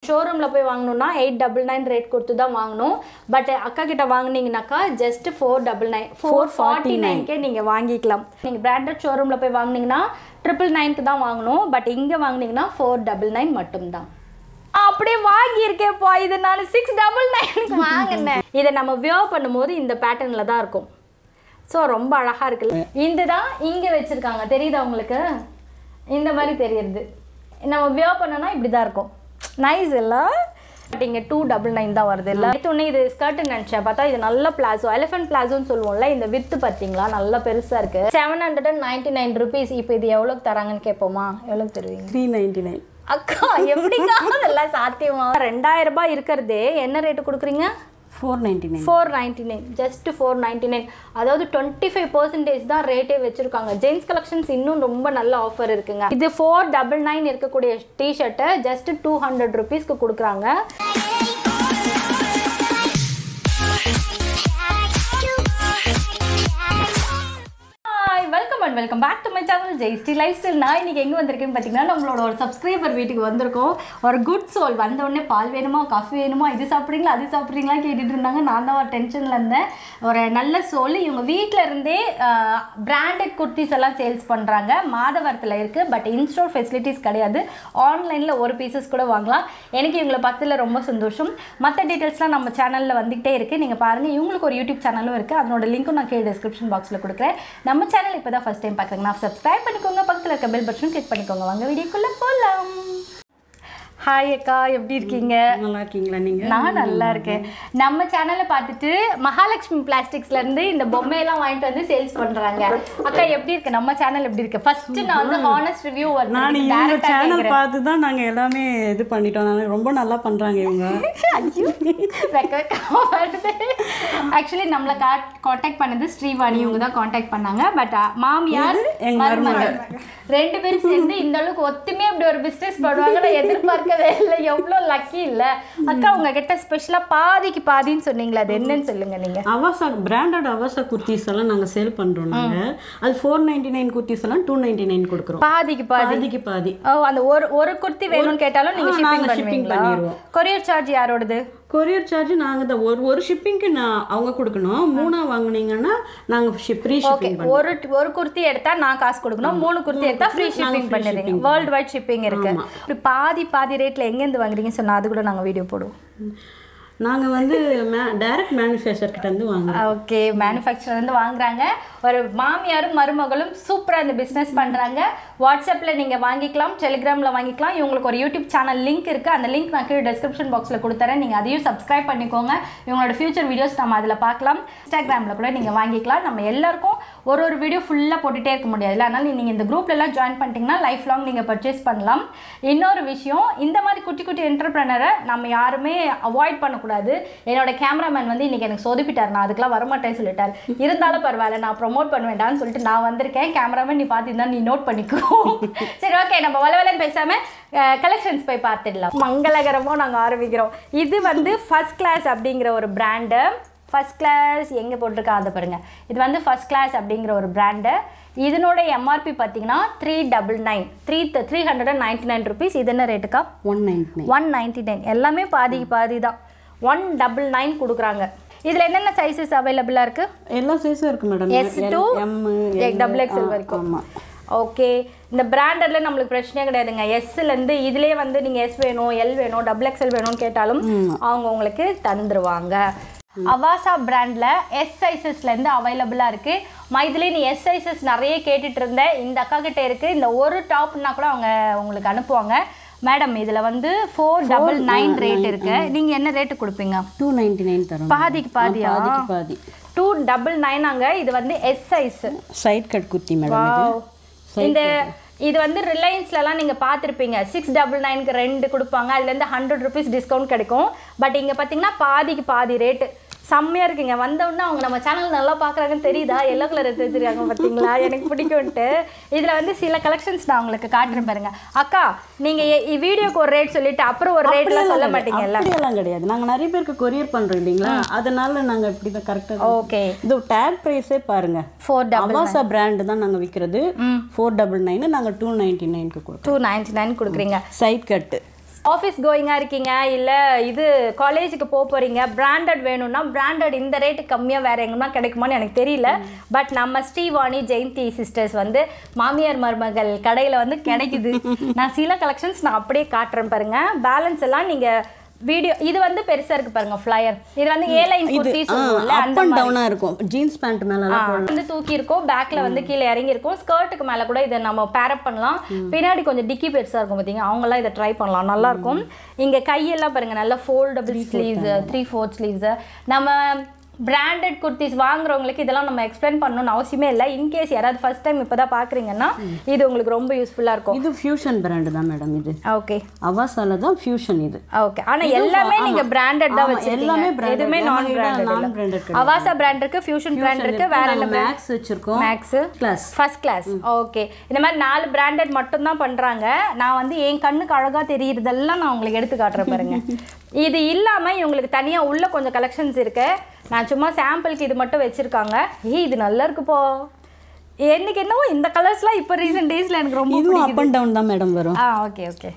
ஷோரூமில் போய் வாங்கணும்னா எயிட் டபுள் நைன் ரேட் கொடுத்து தான் வாங்கணும் பட் அக்கா கிட்ட வாங்குனீங்கனாக்கா just four double nine four forty நைன்கே நீங்கள் வாங்கிக்கலாம் நீங்கள் பிராண்டட் ஷோரூமில் போய் வாங்குனீங்கன்னா ட்ரிபிள் நைனுக்கு தான் வாங்கணும் பட் இங்கே வாங்குனீங்கன்னா ஃபோர் டபுள் நைன் மட்டும்தான் அப்படியே வாங்கியிருக்கேன்ப்பா இது நான் சிக்ஸ் டபுள் நைனுக்கு வாங்கினேன் இதை நம்ம வியர் பண்ணும்போது இந்த பேட்டர்னில் தான் இருக்கும் ஸோ ரொம்ப அழகாக இருக்குல்ல இந்த தான் இங்கே வச்சுருக்காங்க தெரியுதா உங்களுக்கு இந்த மாதிரி தெரியுது நம்ம வியர் பண்ணோன்னா இப்படி தான் இருக்கும் நைஸ் இல்லை பட் இங்கே டூ டபுள் நைன் தான் வருது இல்லை ஒன்று இது ஸ்கர்ட்னு நினச்சேன் பார்த்தா இது நல்ல பிளாசோ எலிஃபென்ட் பிளாசோன்னு சொல்லுவோம்ல இந்த வித்து பார்த்தீங்களா நல்லா பெருசாக இருக்குது seven hundred and ninety nine rupees இப்போ இது எவ்வளோக்கு தராங்கன்னு கேட்போமா எவ்வளோக்கு தருவீங்க த்ரீ நைன்டி நைன் அக்கா எப்படிக்கா அதெல்லாம் சாத்தியமா ரெண்டாயிரம் ரூபாய் இருக்கிறதே என்ன ரேட்டு கொடுக்குறீங்க four ninety nine four ninety nine just four ninety nine அதாவது டுவெண்ட்டி ஃபைவ் பர்சன்டேஜ் தான் ரேட்டே வச்சிருக்காங்க ஜென்ஸ் கலெக்ஷன்ஸ் இன்னும் ரொம்ப நல்ல ஆஃபர் இருக்குங்க இது ஃபோர் டபுள் நைன் இருக்கக்கூடிய டிஷர்ட்டை ஜஸ்ட் டூ ஹண்ட்ரட் ருபீஸ்க்கு கொடுக்குறாங்க hi welcome and welcome back to my channel ஜெய்ஸ்டி லைஃப் ஸ்டைல் நான் இன்னைக்கு எங்கே வந்திருக்கேன்னு பார்த்தீங்கன்னா நம்மளோட ஒரு சப்ஸ்கிரைபர் வீட்டுக்கு வந்திருக்கோம் ஒரு குட் சோல் வந்த உடனே பால் வேணுமா காஃபி வேணுமா இது சாப்பிட்றீங்களா அது சாப்பிட்றீங்களா கேட்டுட்டு இருந்தாங்க நான் தான் ஒரு டென்ஷனில் இருந்தேன் ஒரு நல்ல சோல் இவங்க வீட்டில் இருந்தே பிராண்டட் குர்த்திஸ் எல்லாம் சேல்ஸ் பண்ணுறாங்க மாதவரத்தில் இருக்குது பட் இன்ஸ்டோர் ஃபெசிலிட்டிஸ் கிடையாது ஆன்லைனில் ஒரு பீசஸ் கூட வாங்கலாம் எனக்கு இவங்களை பார்த்ததில் ரொம்ப சந்தோஷம் மற்ற டீட்டெயில்ஸ்லாம் நம்ம சேனலில் வந்துகிட்டே இருக்குது நீங்கள் பாருங்கள் இவங்களுக்கு ஒரு யூடியூப் சேனலும் இருக்குது அதனோட லிங்க்கும் நான் கீழே டிஸ்கிரிப்ஷன் பாக்ஸில் கொடுக்குறேன் நம்ம சேனல் இப்போ தான் ஃபஸ்ட் டைம் பார்க்குறீங்கன்னா சப்ஸ்கிரைப் பண்ணிக்கோங்க பக்கத்தில் இருக்க பெல் பட்டன் கிளிக் பண்ணிக்கோங்க வாங்க வீடியோக்குள்ளே போகலாம் ஹாய் அக்கா எப்படி இருக்கீங்க நல்லா இருக்கீங்களா நீங்க நான் நல்லா இருக்கேன் நம்ம சேனலை பார்த்துட்டு மகாலட்சுமி பிளாஸ்டிக்ஸ்ல இருந்து இந்த பொம்மையெல்லாம் வாங்கிட்டு வந்து சேல்ஸ் பண்றாங்க அக்கா எப்படி இருக்கு நம்ம சேனல் எப்படி இருக்கு ஃபர்ஸ்ட் நான் வந்து ஹானஸ்ட் ரிவ்யூ நான் இவங்க சேனல் பார்த்து தான் நாங்க எல்லாமே இது பண்ணிட்டோம் நான் ரொம்ப நல்லா பண்றாங்க இவங்க ஆக்சுவலி நம்மளை காண்டாக்ட் பண்ணது ஸ்ரீவாணி இவங்க தான் காண்டாக்ட் பண்ணாங்க பட் மாமியார் எங்க மருமகள் ரெண்டு பேரும் சேர்ந்து இந்த அளவுக்கு ஒத்துமே அப்படி ஒரு பிசினஸ் பண்ணுவாங்க நான் எதிர்பார்க்கவே இல்லை எவ்வளோ லக்கி இல்ல அக்கா உங்ககிட்ட ஸ்பெஷலா பாதிக்கு பாதின்னு சொன்னீங்களா அது என்னன்னு சொல்லுங்க நீங்க அவசா பிராண்டட் அவசா குர்த்திஸ் எல்லாம் நாங்க சேல் பண்றோம் நாங்க அது ஃபோர் நைன்டி நைன் குர்த்திஸ் எல்லாம் டூ நைன்டி நைன் கொடுக்குறோம் பாதிக்கு பாதி பாதிக்கு பாதி ஓ அந்த ஒரு ஒரு குர்த்தி வேணும்னு கேட்டாலும் நீங்க ஆ, நாங்க ஷிப்பிங் shipping பண்ணுவீங்களா பண்ணிடுவோம். கொரியர் சார்ஜ் யாரோடது கொரியர் சார்ஜ் நாங்க தான் ஒரு ஒரு ஷிப்பிங்க்கு நான் அவங்க கொடுக்கணும் மூணா வாங்குனீங்கன்னா நாங்க ஃப்ரீ ஷிப்பிங் பண்ணுவோம் ஒரு ஒரு குர்த்தி எடுத்தா நான் காசு கொடுக்கணும் மூணு குர்த்தி எடுத்தா ஃப்ரீ ஷிப்பிங் பண்ணிடுறீங்க வேர்ல்டு வைட் ஷிப்பிங் இருக்கு இப்படி பாதி பாதி ரேட்ல எங்கேருந்து வாங்குறீங்க சொன்னா அது கூட நாங்க வீடியோ போடுவோம் நாங்க வந்து டைரக்ட் மேனுஃபேக்சர் கிட்ட இருந்து வாங்குறோம் ஓகே மேனுஃபேக்சர் வந்து வாங்குறாங்க ஒரு மாமியாரும் மருமகளும் சூப்பராக இந்த பிஸ்னஸ் பண்ணுறாங்க வாட்ஸ்அப்பில் நீங்கள் வாங்கிக்கலாம் டெலிகிராமில் வாங்கிக்கலாம் இவங்களுக்கு ஒரு யூடியூப் சேனல் லிங்க் இருக்குது அந்த லிங்க் நான் கீழே டிஸ்கிரிப்ஷன் பாக்ஸில் கொடுத்துறேன் நீங்கள் அதையும் சப்ஸ்கிரைப் பண்ணிக்கோங்க இவங்களோட ஃபியூச்சர் வீடியோஸ் நம்ம அதில் பார்க்கலாம் இன்ஸ்டாகிராமில் கூட நீங்கள் வாங்கிக்கலாம் நம்ம எல்லாருக்கும் ஒரு ஒரு வீடியோ ஃபுல்லாக போட்டுகிட்டே இருக்க முடியாது அதனால் நீங்கள் இந்த குரூப்லலாம் ஜாயின் பண்ணிட்டீங்கன்னா லைஃப் லாங் நீங்கள் பர்ச்சேஸ் பண்ணலாம் இன்னொரு விஷயம் இந்த மாதிரி குட்டி குட்டி என்டர்பிரனரை நம்ம யாருமே அவாய்ட் பண்ணக்கூடாது என்னோட கேமராமேன் வந்து இன்னைக்கு எனக்கு சொதுப்பிட்டார் நான் அதுக்கெல்லாம் வரமாட்டேன்னு சொல்லிட்டார் இருந்தாலும் பரவாயில்ல நான் ப்ரொமோட் பண்ணுவேண்டான்னு சொல்லிட்டு நான் வந்திருக்கேன் கேமராமேன் நீ பார்த்துருந்தா நீ நோட் பண்ணிக்கோ சரி ஓகே நம்ம வளவலன்னு பேசாமல் கலெக்ஷன்ஸ் போய் பார்த்துடலாம் மங்களகரமாக நாங்கள் ஆரம்பிக்கிறோம் இது வந்து ஃபர்ஸ்ட் கிளாஸ் அப்படிங்கிற ஒரு பிராண்டு ஃபர்ஸ்ட் கிளாஸ் எங்கே போட்டிருக்கா அதை பாருங்க இது வந்து ஃபர்ஸ்ட் கிளாஸ் அப்படிங்கிற ஒரு பிராண்டு இதனோட எம்ஆர்பி பார்த்தீங்கன்னா three double nine three three hundred and ninety nine rupees இது என்ன ரேட்டுக்கா one ninety nine one ninety nine எல்லாமே பாதிக்கு பாதி தான் ஒன் டபுள் நைன் கொடுக்குறாங்க இதில் என்னென்ன சைஸஸ் அவைலபிளாக இருக்குது எல்லா சைஸும் இருக்கு madam S to M double XL வரைக்கும் ஆமா ஓகே இந்த பிராண்டட்ல நம்மளுக்கு பிரச்சனையே கிடையாதுங்க எஸ்லேருந்து இதுலேயே வந்து நீங்கள் எஸ் வேணும் எல் வேணும் டபுள் எக்ஸ்எல் வேணும்னு கேட்டாலும் அவங்க உங்களுக்கு தந்துருவாங்க அவாசா பிராண்டில் எஸ் சைஸஸ்லேருந்து அவைலபிளாக இருக்குது மைதிலே நீ எஸ் சைஸஸ் நிறைய கேட்டுட்டு இருந்தேன் இந்த அக்கா கிட்ட இருக்குது இந்த ஒரு டாப்னா கூட அவங்க உங்களுக்கு அனுப்புவாங்க மேடம் இதில் வந்து ஃபோர் டபுள் நைன் ரேட் இருக்கு நீங்கள் என்ன ரேட்டு கொடுப்பீங்க டூ நைன்டி நைன் தரோம் பாதிக்கு பாதியா பாதிக்கு பாதி டூ டபுள் நைனாங்க இது வந்து S size side cut kurti madam இது இந்த இது வந்து ரிலையன்ஸ்லலாம் நீங்கள் பார்த்துருப்பீங்க சிக்ஸ் டபுள் நைனுக்கு ரெண்டு கொடுப்பாங்க அதுலேருந்து ஹண்ட்ரட் ருபீஸ் டிஸ்கவுண்ட் கிடைக்கும் பட் இங்கே பார்த்தீங்கன்னா பாதிக்கு பாதி ரேட்டு செம்மையாக இருக்குங்க வந்த உடனே அவங்க நம்ம சேனல் நல்லா பார்க்குறாங்கன்னு தெரியுதா எல்லோ கலர் எடுத்து வச்சிருக்காங்க பார்த்தீங்களா எனக்கு பிடிக்கும்ட்டு இதில் வந்து சில கலெக்ஷன்ஸ் நான் உங்களுக்கு காட்டுறேன் பாருங்க அக்கா நீங்கள் வீடியோக்கு ஒரு ரேட் சொல்லிட்டு அப்புறம் ஒரு ரேட்லாம் சொல்ல மாட்டீங்கல்ல அப்படியெல்லாம் கிடையாது நாங்க நிறைய பேருக்கு கொரியர் பண்றோம் இல்லைங்களா அதனால நாங்க இப்படி தான் கரெக்டாக ஓகே இது டேக் ப்ரைஸே பாருங்க ஃபோர் டபுள் அவாசா பிராண்ட் தான் நாங்க விற்கிறது ஃபோர் டபுள் நைன் நாங்க டூ நைன்டி நைனுக்கு கொடுத்தோம் டூ நைன்டி நைன் கொடுக்குறீங்க சைட் கட்டு ஆஃபீஸ் கோயிங்காக இருக்கீங்க இல்லை இது காலேஜுக்கு போக போகிறீங்க பிராண்டட் வேணும்னா பிராண்டட் இந்த ரேட்டு கம்மியாக வேறு எங்கன்னா கிடைக்குமான்னு எனக்கு தெரியல பட் நம்ம ஸ்ரீவாணி ஜெயந்தி சிஸ்டர்ஸ் வந்து மாமியார் மருமகள் கடையில் வந்து கிடைக்குது நான் சில கலெக்ஷன்ஸ் நான் அப்படியே காட்டுறேன் பாருங்க பேலன்ஸ் எல்லாம் நீங்கள் வீடியோ இது வந்து பெருசாக இருக்கு பாருங்க ஃப்ளையர் இது வந்து ஏ லைன் குர்த்தி சொல்லுவோம்ல அப் அந்த அண்ட் டவுனா இருக்கும் ஜீன்ஸ் பேண்ட் மேலலாம் ஆ, வந்து தூக்கி இருக்கும் பேக்ல வந்து கீழே இறங்கி இருக்கும் ஸ்கர்ட்டுக்கு மேல கூட இதை நம்ம பேரப் பண்ணலாம் பின்னாடி கொஞ்சம் டிக்கி பெருசா இருக்கும் பாத்தீங்க அவங்கெல்லாம் இதை ட்ரை பண்ணலாம் நல்லா இருக்கும் இங்க கையெல்லாம் பாருங்க நல்ல foldable sleeves three fourth sleeves நம்ம பிராண்டட் குர்த்திஸ் வாங்குறவங்களுக்கு இதெல்லாம் நம்ம எக்ஸ்பிளைன் பண்ணணும்னு அவசியமே இல்லை இன்கேஸ் யாராவது ஃபர்ஸ்ட் டைம் இப்போதான் பாக்குறீங்கன்னா இது உங்களுக்கு ரொம்ப யூஸ்ஃபுல்லா இருக்கும் இது ஃபியூஷன் பிராண்ட் தான் மேடம் இது ஓகே அவாசால தான் ஃபியூஷன் இது ஓகே ஆனா எல்லாமே ஆமா. நீங்க பிராண்டட் தான் ஆமா, வச்சிருக்கீங்க எல்லாமே branded. எதுவுமே நான் நம்ம கிட்ட பிராண்டட் non branded இல்ல கிடையாது. அவாசா பிராண்ட் இருக்கு ஃபியூஷன் பிராண்ட் இருக்கு வேற என்ன மேக்ஸ் வச்சிருக்கோம் Max class first class okay இந்த மாதிரி நாலு பிராண்டட் மட்டும் தான் பண்றாங்க நான் வந்து என் கண்ணுக்கு அழகா தெரியுறதெல்லாம் நான் உங்களுக்கு எடுத்து காட்டுறேன் பாருங்க இது இல்லாம இவங்களுக்கு தனியா உள்ள கொஞ்சம் கலெக்ஷன்ஸ் இருக்கு நான் சும்மா சாம்பிளுக்கு இது மட்டும் வச்சிருக்காங்க ஏய் இது நல்லா இருக்குப்போ எனக்கு என்னவோ இந்த கலர்ஸ்லாம் இப்போ ரீசெண்ட் டேஸ்ல எனக்கு ரொம்ப இதுவும் அப் அண்ட் டவுன் தான் மேடம் வரும் ஆ ஓகே ஓகே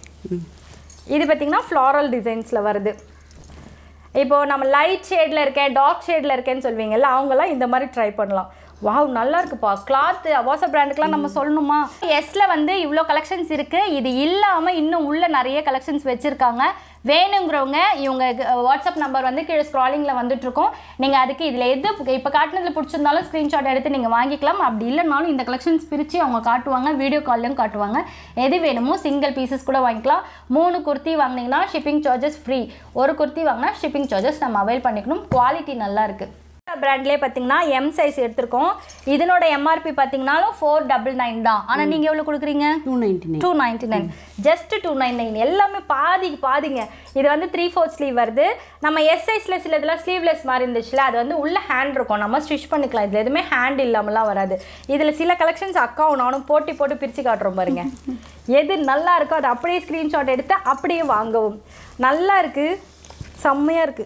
இது பார்த்தீங்கன்னா ஃப்ளாரல் டிசைன்ஸில் வருது இப்போ நம்ம லைட் ஷேடில் இருக்கேன் டார்க் ஷேடில் இருக்கேன்னு சொல்வீங்கல்ல அவங்கெல்லாம் இந்த மாதிரி ட்ரை பண்ணலாம் வாவ் நல்லா இருக்குப்பா கிளாத் அவாசா பிராண்டுக்குலாம் நம்ம சொல்லணுமா எஸ்ல வந்து இவ்வளோ கலெக்ஷன்ஸ் இருக்கு இது இல்லாமல் இன்னும் உள்ள நிறைய கலெக்ஷன்ஸ் வச்சிருக்காங்க வேணுங்கிறவங்க இவங்க வாட்ஸ்அப் நம்பர் வந்து கீழே ஸ்க்ராலிங்கில் வந்துட்டு இருக்கோம் நீங்கள் அதுக்கு இதில் எது இப்போ காட்டினதில் பிடிச்சிருந்தாலும் ஸ்க்ரீன்ஷாட் எடுத்து நீங்கள் வாங்கிக்கலாம் அப்படி இல்லைனாலும் இந்த கலெக்ஷன்ஸ் பிரித்து அவங்க காட்டுவாங்க வீடியோ கால்லையும் காட்டுவாங்க எது வேணுமோ சிங்கிள் பீசஸ் கூட வாங்கிக்கலாம் மூணு குர்த்தி வாங்கினீங்கன்னா ஷிப்பிங் சார்ஜஸ் ஃப்ரீ ஒரு குர்த்தி வாங்கினா ஷிப்பிங் சார்ஜஸ் நம்ம அவைல் பண்ணிக்கணும் குவாலிட்டி நல்லா இருக்குது பிராண்ட்லேயே பார்த்தீங்கன்னா எம் சைஸ் எடுத்திருக்கோம் இதனோட எம்ஆர்பி பார்த்தீங்கன்னாலும் ஃபோர் டபுள் நைன் தான் ஆனால் நீங்கள் எவ்வளோ கொடுக்குறீங்க two ninety nine two ninety nine just two nine nine எல்லாமே பாதிக்கு பாதிங்க இது வந்து த்ரீ ஃபோர்த் ஸ்லீவ் வருது நம்ம எஸ் சைஸில் சில இதெல்லாம் ஸ்லீவ்லெஸ் மாதிரி இருந்துச்சுல அது வந்து உள்ள ஹேண்ட் இருக்கும் நம்ம ஸ்டிச் பண்ணிக்கலாம் இதில் எதுவுமே ஹேண்ட் இல்லாமலாம் வராது இதில் சில கலெக்ஷன்ஸ் அக்காவும் நானும் போட்டி போட்டு பிரித்து காட்டுறோம் பாருங்க எது நல்லா இருக்கோ அதை அப்படியே ஸ்க்ரீன்ஷாட் எடுத்து அப்படியே வாங்கவும் நல்லா இருக்குது செம்மையாக இருக்குது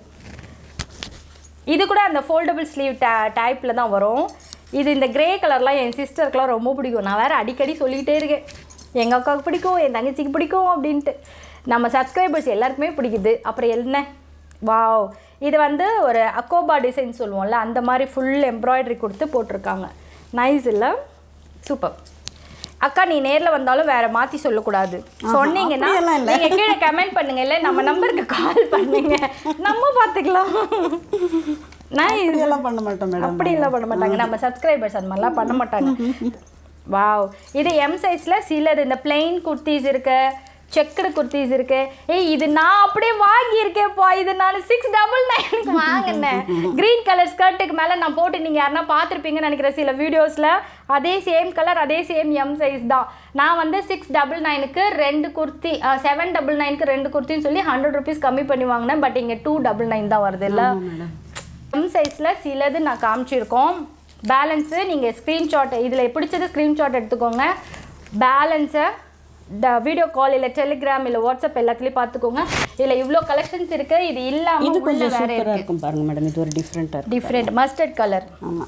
இது கூட அந்த ஃபோல்டபுள் ஸ்லீவ் டே டைப்பில் தான் வரும் இது இந்த கிரே கலர்லாம் என் சிஸ்டருக்குலாம் ரொம்ப பிடிக்கும் நான் வேறு அடிக்கடி சொல்லிக்கிட்டே இருக்கேன் எங்கள் அக்காவுக்கு பிடிக்கும் என் தங்கச்சிக்கு பிடிக்கும் அப்படின்ட்டு நம்ம சப்ஸ்கிரைபர்ஸ் எல்லாருக்குமே பிடிக்குது அப்புறம் என்ன வாவ் இது வந்து ஒரு அக்கோபா டிசைன் சொல்லுவோம்ல அந்த மாதிரி ஃபுல் எம்ப்ராய்டரி கொடுத்து போட்டிருக்காங்க நைஸ் இல்லை சூப்பர் அக்கா நீ நேர்ல வந்தாலும் வேற மாத்தி சொல்லக்கூடாது சொன்னீங்கன்னா அப்படியெல்லாம் இல்ல. நீங்க கீழே கமெண்ட் பண்ணுங்க இல்ல நம்ம நம்பருக்கு கால் பண்ணுங்க நம்ம பாத்துக்கலாம் நான் இது- இதெல்லாம் பண்ண மாட்டோம் மேடம் அப்படி எல்லாம் பண்ண மாட்டாங்க நம்ம சப்ஸ்கிரைபர்ஸ் அந்த மாதிரிலாம் பண்ண மாட்டாங்க வாவ் இது எம் சைஸ்ல சிலது இந்த பிளெயின் குர்த்திஸ் இருக்கு செக்குடு குர்த்திஸ் இருக்கு ஏய் இது நான் அப்படியே வாங்கியிருக்கேன்ப்பா இது நான் சிக்ஸ் டபுள் நைனுக்கு வாங்கினேன் க்ரீன் கலர் ஸ்கர்ட்டுக்கு மேலே நான் போட்டு நீங்கள் யாருன்னா பார்த்துருப்பீங்கன்னு நினைக்கிறேன் சில வீடியோஸில் அதே சேம் கலர் அதே சேம் எம் சைஸ் தான் நான் வந்து சிக்ஸ் டபுள் நைனுக்கு ரெண்டு குர்த்தி செவன் டபுள் நைனுக்கு ரெண்டு குர்த்தின்னு சொல்லி ஹண்ட்ரட் ருபீஸ் கம்மி பண்ணி வாங்கினேன் பட் இங்கே டூ டபுள் நைன் தான் வருது இல்லை மேடம் எம் சைஸில் சிலது நான் காமிச்சிருக்கோம் பேலன்ஸு நீங்கள் ஸ்க்ரீன்ஷாட் இதில் பிடிச்சது ஸ்க்ரீன்ஷாட் எடுத்துக்கோங்க பேலன்ஸை ட வீடியோ கால் இல்லை டெலிகிராம் இல்லை வாட்ஸ்அப் எல்லாத்துலேயும் பார்த்துக்கோங்க இதில் இவ்வளோ கலெக்ஷன்ஸ் இருக்குது இது இது இல்லாமல் உள்ள கொஞ்சம் வேறு சூப்பரா இருக்கும் பாருங்க மேடம் இது ஒரு டிஃப்ரெண்ட்டாக இருக்கும் டிஃப்ரெண்ட் மஸ்டர்ட் கலர் ஆமா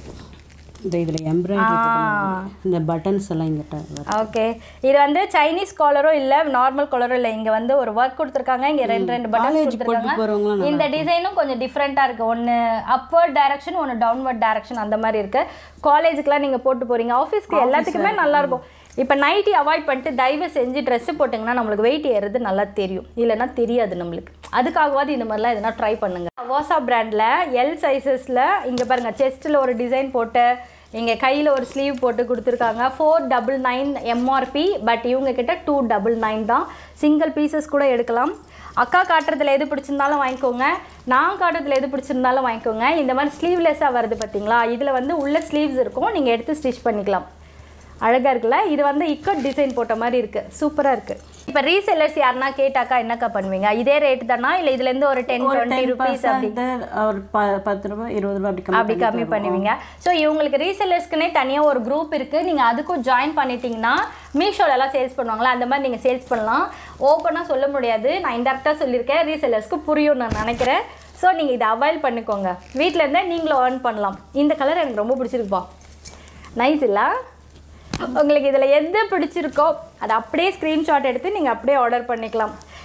இந்த இதில் எம்ப்ராய்டரி இந்த பட்டன்ஸ் எல்லாம் இங்கிட்ட வரும். ஓகே இது வந்து சைனீஸ் காலரும் இல்லை நார்மல் காலரும் இல்லை இங்கே வந்து ஒரு ஒர்க் கொடுத்துருக்காங்க இங்கே ரெண்டு ரெண்டு பட்டன்ஸ் College போட்டு போறவங்கலாம் கொடுத்துருக்காங்க நல்லா இந்த டிசைனும் கொஞ்சம் டிஃப்ரெண்ட்டாக இருக்குது ஒன்று அப்வர்ட் டைரக்ஷன் ஒன்று டவுன்வர்ட் டைரக்ஷன் அந்த மாதிரி இருக்குது காலேஜுக்குலாம் நீங்கள் போட்டு போகிறீங்க ஆஃபீஸ்க்கு எல்லாத்துக்குமே நல்லாயிருக்கும் இப்போ நைட்டி அவாய்ட் பண்ணிட்டு தயவு செஞ்சு ட்ரெஸ்ஸு போட்டிங்கன்னா நம்மளுக்கு வெயிட் ஏறுறது நல்லா தெரியும் இல்லைன்னா தெரியாது நம்மளுக்கு அதுக்காகவாது இந்த மாதிரிலாம் எதனா ட்ரை பண்ணுங்க வாசா பிராண்டில் எல் சைஸஸில் இங்கே பாருங்கள் செஸ்ட்டில் ஒரு டிசைன் போட்டு இங்கே கையில் ஒரு ஸ்லீவ் போட்டு கொடுத்துருக்காங்க four double nine MRP but இவங்க கிட்ட டூ டபுள் நைன் தான் சிங்கிள் பீசஸ் கூட எடுக்கலாம் அக்கா காட்டுறதுல எது பிடிச்சிருந்தாலும் வாங்கிக்கோங்க நான் காட்டுறதுல எது பிடிச்சிருந்தாலும் வாங்கிக்கோங்க இந்த மாதிரி ஸ்லீவ்லெஸ்ஸாக வருது பார்த்தீங்களா இதில் வந்து உள்ள ஸ்லீவ்ஸ் இருக்கும் நீங்கள் எடுத்து ஸ்டிச் பண்ணிக்கலாம் அழகாக இருக்குல்ல இது வந்து இக்கட் டிசைன் போட்ட மாதிரி இருக்குது சூப்பராக இருக்குது இப்போ ரீசெல்லர்ஸ் யாருன்னா கேட்டாக்கா என்னக்கா பண்ணுவீங்க இதே ரேட் தானா இல்லை இதுலேருந்து ஒரு டென் ஒரு டுவெண்ட்டி ருபீஸ் அப்படி 10% ஒரு ப- பத்து ரூபாய் இருபது ரூபாய் அப்படி கம்மி அப்படி கம்மி பண்ணுவீங்க ஸோ இவங்களுக்கு ரீசெல்லர்ஸ்க்குனே தனியாக ஒரு குரூப் இருக்குது நீங்கள் அதுக்கும் ஜாயின் பண்ணிட்டீங்கன்னா மீஷோலலாம் சேல்ஸ் பண்ணுவாங்களா அந்த மாதிரி நீங்கள் சேல்ஸ் பண்ணலாம் ஓப்பனாக சொல்ல முடியாது நான் இன்டெரக்டாக சொல்லியிருக்கேன் ரீசெல்லர்ஸ்க்கு புரியும் நான் நினைக்கிறேன் ஸோ நீங்கள் இதை அவாய்ட் பண்ணிக்கோங்க வீட்டில் இருந்தால் நீங்களும் ஏர்ன் பண்ணலாம் இந்த கலர் எனக்கு ரொம்ப பிடிச்சிருக்குப்பா நைஸ் இல்லை உங்களுக்கு இதில் எது பிடிச்சிருக்கோ அதை அப்படியே ஸ்க்ரீன்ஷாட் எடுத்து நீங்கள் அப்படியே ஆர்டர் பண்ணிக்கலாம்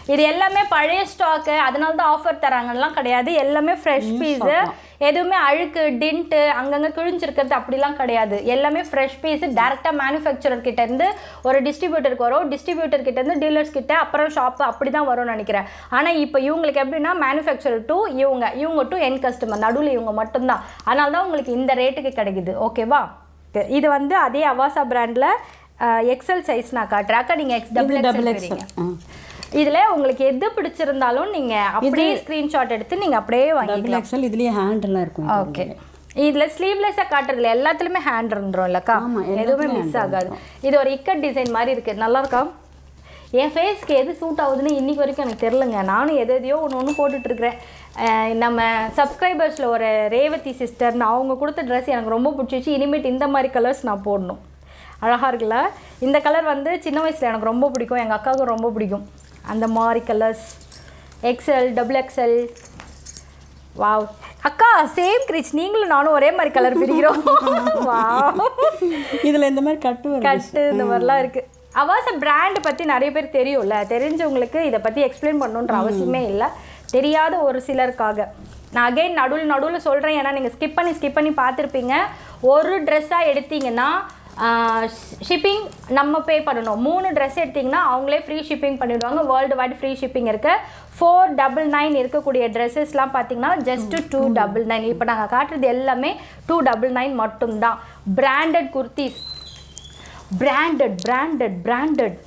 இது எல்லாமே பழைய ஸ்டாக்கு அதனால தான் ஆஃபர் தராங்கலாம் கிடையாது எல்லாமே ஃப்ரெஷ் பீஸு எதுவுமே அழுக்கு டின்ட்டு அங்கங்கே கிழிஞ்சிருக்கிறது அப்படிலாம் கிடையாது எல்லாமே ஃப்ரெஷ் பீஸு டேரெக்டாக மேனுஃபேக்சரர் கிட்ட இருந்து ஒரு டிஸ்ட்ரிபியூட்டருக்கு வரும் டிஸ்ட்ரிபியூட்டர் கிட்ட இருந்து டீலர்ஸ் கிட்ட அப்புறம் ஷாப்பு அப்படி தான் வரும்னு நினைக்கிறேன் ஆனால் இப்போ இவங்களுக்கு எப்படின்னா மேனுஃபேக்சரர் டு இவங்க இவங்க டு என் கஸ்டமர் நடுவில் இவங்க மட்டும்தான் அதனால தான் உங்களுக்கு இந்த ரேட்டுக்கு கிடைக்குது ஓகேவா இது வந்து அதே அவாசா பிராண்டில் எக்ஸல் சைஸ் நான் காட்டுறேன் அக்கா நீங்கள் X double double XL XL இதில் உங்களுக்கு எது பிடிச்சிருந்தாலும் நீங்கள் அப்படியே ஸ்க்ரீன்ஷாட் எடுத்து நீங்கள் அப்படியே வாங்கிக்கலாம் டபுள் எக்ஸல் இதுலயே ஹேண்டெல்லாம் இருக்கும் ஓகே இதில் ஸ்லீவ்லெஸ்ஸாக காட்டுறதுல எல்லாத்துலேயுமே ஹேண்ட் இருந்துரும் இல்லக்கா ஆமா, எதுவுமே மிஸ் ஆகாது இது ஒரு இக்கட் டிசைன் மாதிரி இருக்குது நல்லா இருக்கா என் ஃபேஸ்க்கு எது சூட் ஆகுதுன்னு இன்னைக்கு வரைக்கும் எனக்கு தெரிலங்க நானும் எது எதையோ ஒன்று ஒன்று போட்டுட்ருக்குறேன் நம்ம சப்ஸ்கிரைபர்ஸில் ஒரு ரேவதி சிஸ்டர்னு அவங்க கொடுத்த ட்ரெஸ் எனக்கு ரொம்ப பிடிச்சிச்சு இனிமேட் இந்த மாதிரி கலர்ஸ் நான் போடணும் அழகாக இருக்குல்ல இந்த கலர் வந்து சின்ன வயசில் எனக்கு ரொம்ப பிடிக்கும் எங்கள் அக்காவுக்கும் ரொம்ப பிடிக்கும் அந்த மாதிரி colours XL double XL wow அக்கா சேம் கிரிச் நீங்களும் நானும் ஒரே மாதிரி கலர் பிரிக்கிறோம் வாவ் இதுல இந்த மாதிரி கட்டு வருது கட்டு இந்த மாதிரிலாம் இருக்கு அவாச பிராண்ட் பத்தி நிறைய பேர் தெரியும்ல தெரிஞ்சவங்களுக்கு இதை பத்தி எக்ஸ்பிளைன் பண்ணணுன்ற அவசியமே இல்லை தெரியாத ஒரு சிலருக்காக நான் அகைன் நடுவில் நடுவில் சொல்கிறேன் ஏன்னா நீங்கள் ஸ்கிப் பண்ணி ஸ்கிப் பண்ணி பார்த்துருப்பீங்க ஒரு ட்ரெஸ்ஸாக எடுத்தீங்கன்னா ஷிப்பிங் நம்ம பே பண்ணணும் மூணு ட்ரெஸ் எடுத்தீங்கன்னா அவங்களே ஃப்ரீ ஷிப்பிங் பண்ணிடுவாங்க வேர்ல்டு வைட் ஃப்ரீ ஷிப்பிங் இருக்கு ஃபோர் டபுள் நைன் இருக்கக்கூடிய ட்ரெஸ்ஸஸ்லாம் பார்த்தீங்கன்னா ஜஸ்ட் டூ டபுள் நைன் இப்போ நாங்கள் காட்டுறது எல்லாமே டூ டபுள் நைன் மட்டும்தான் branded kurtis branded branded branded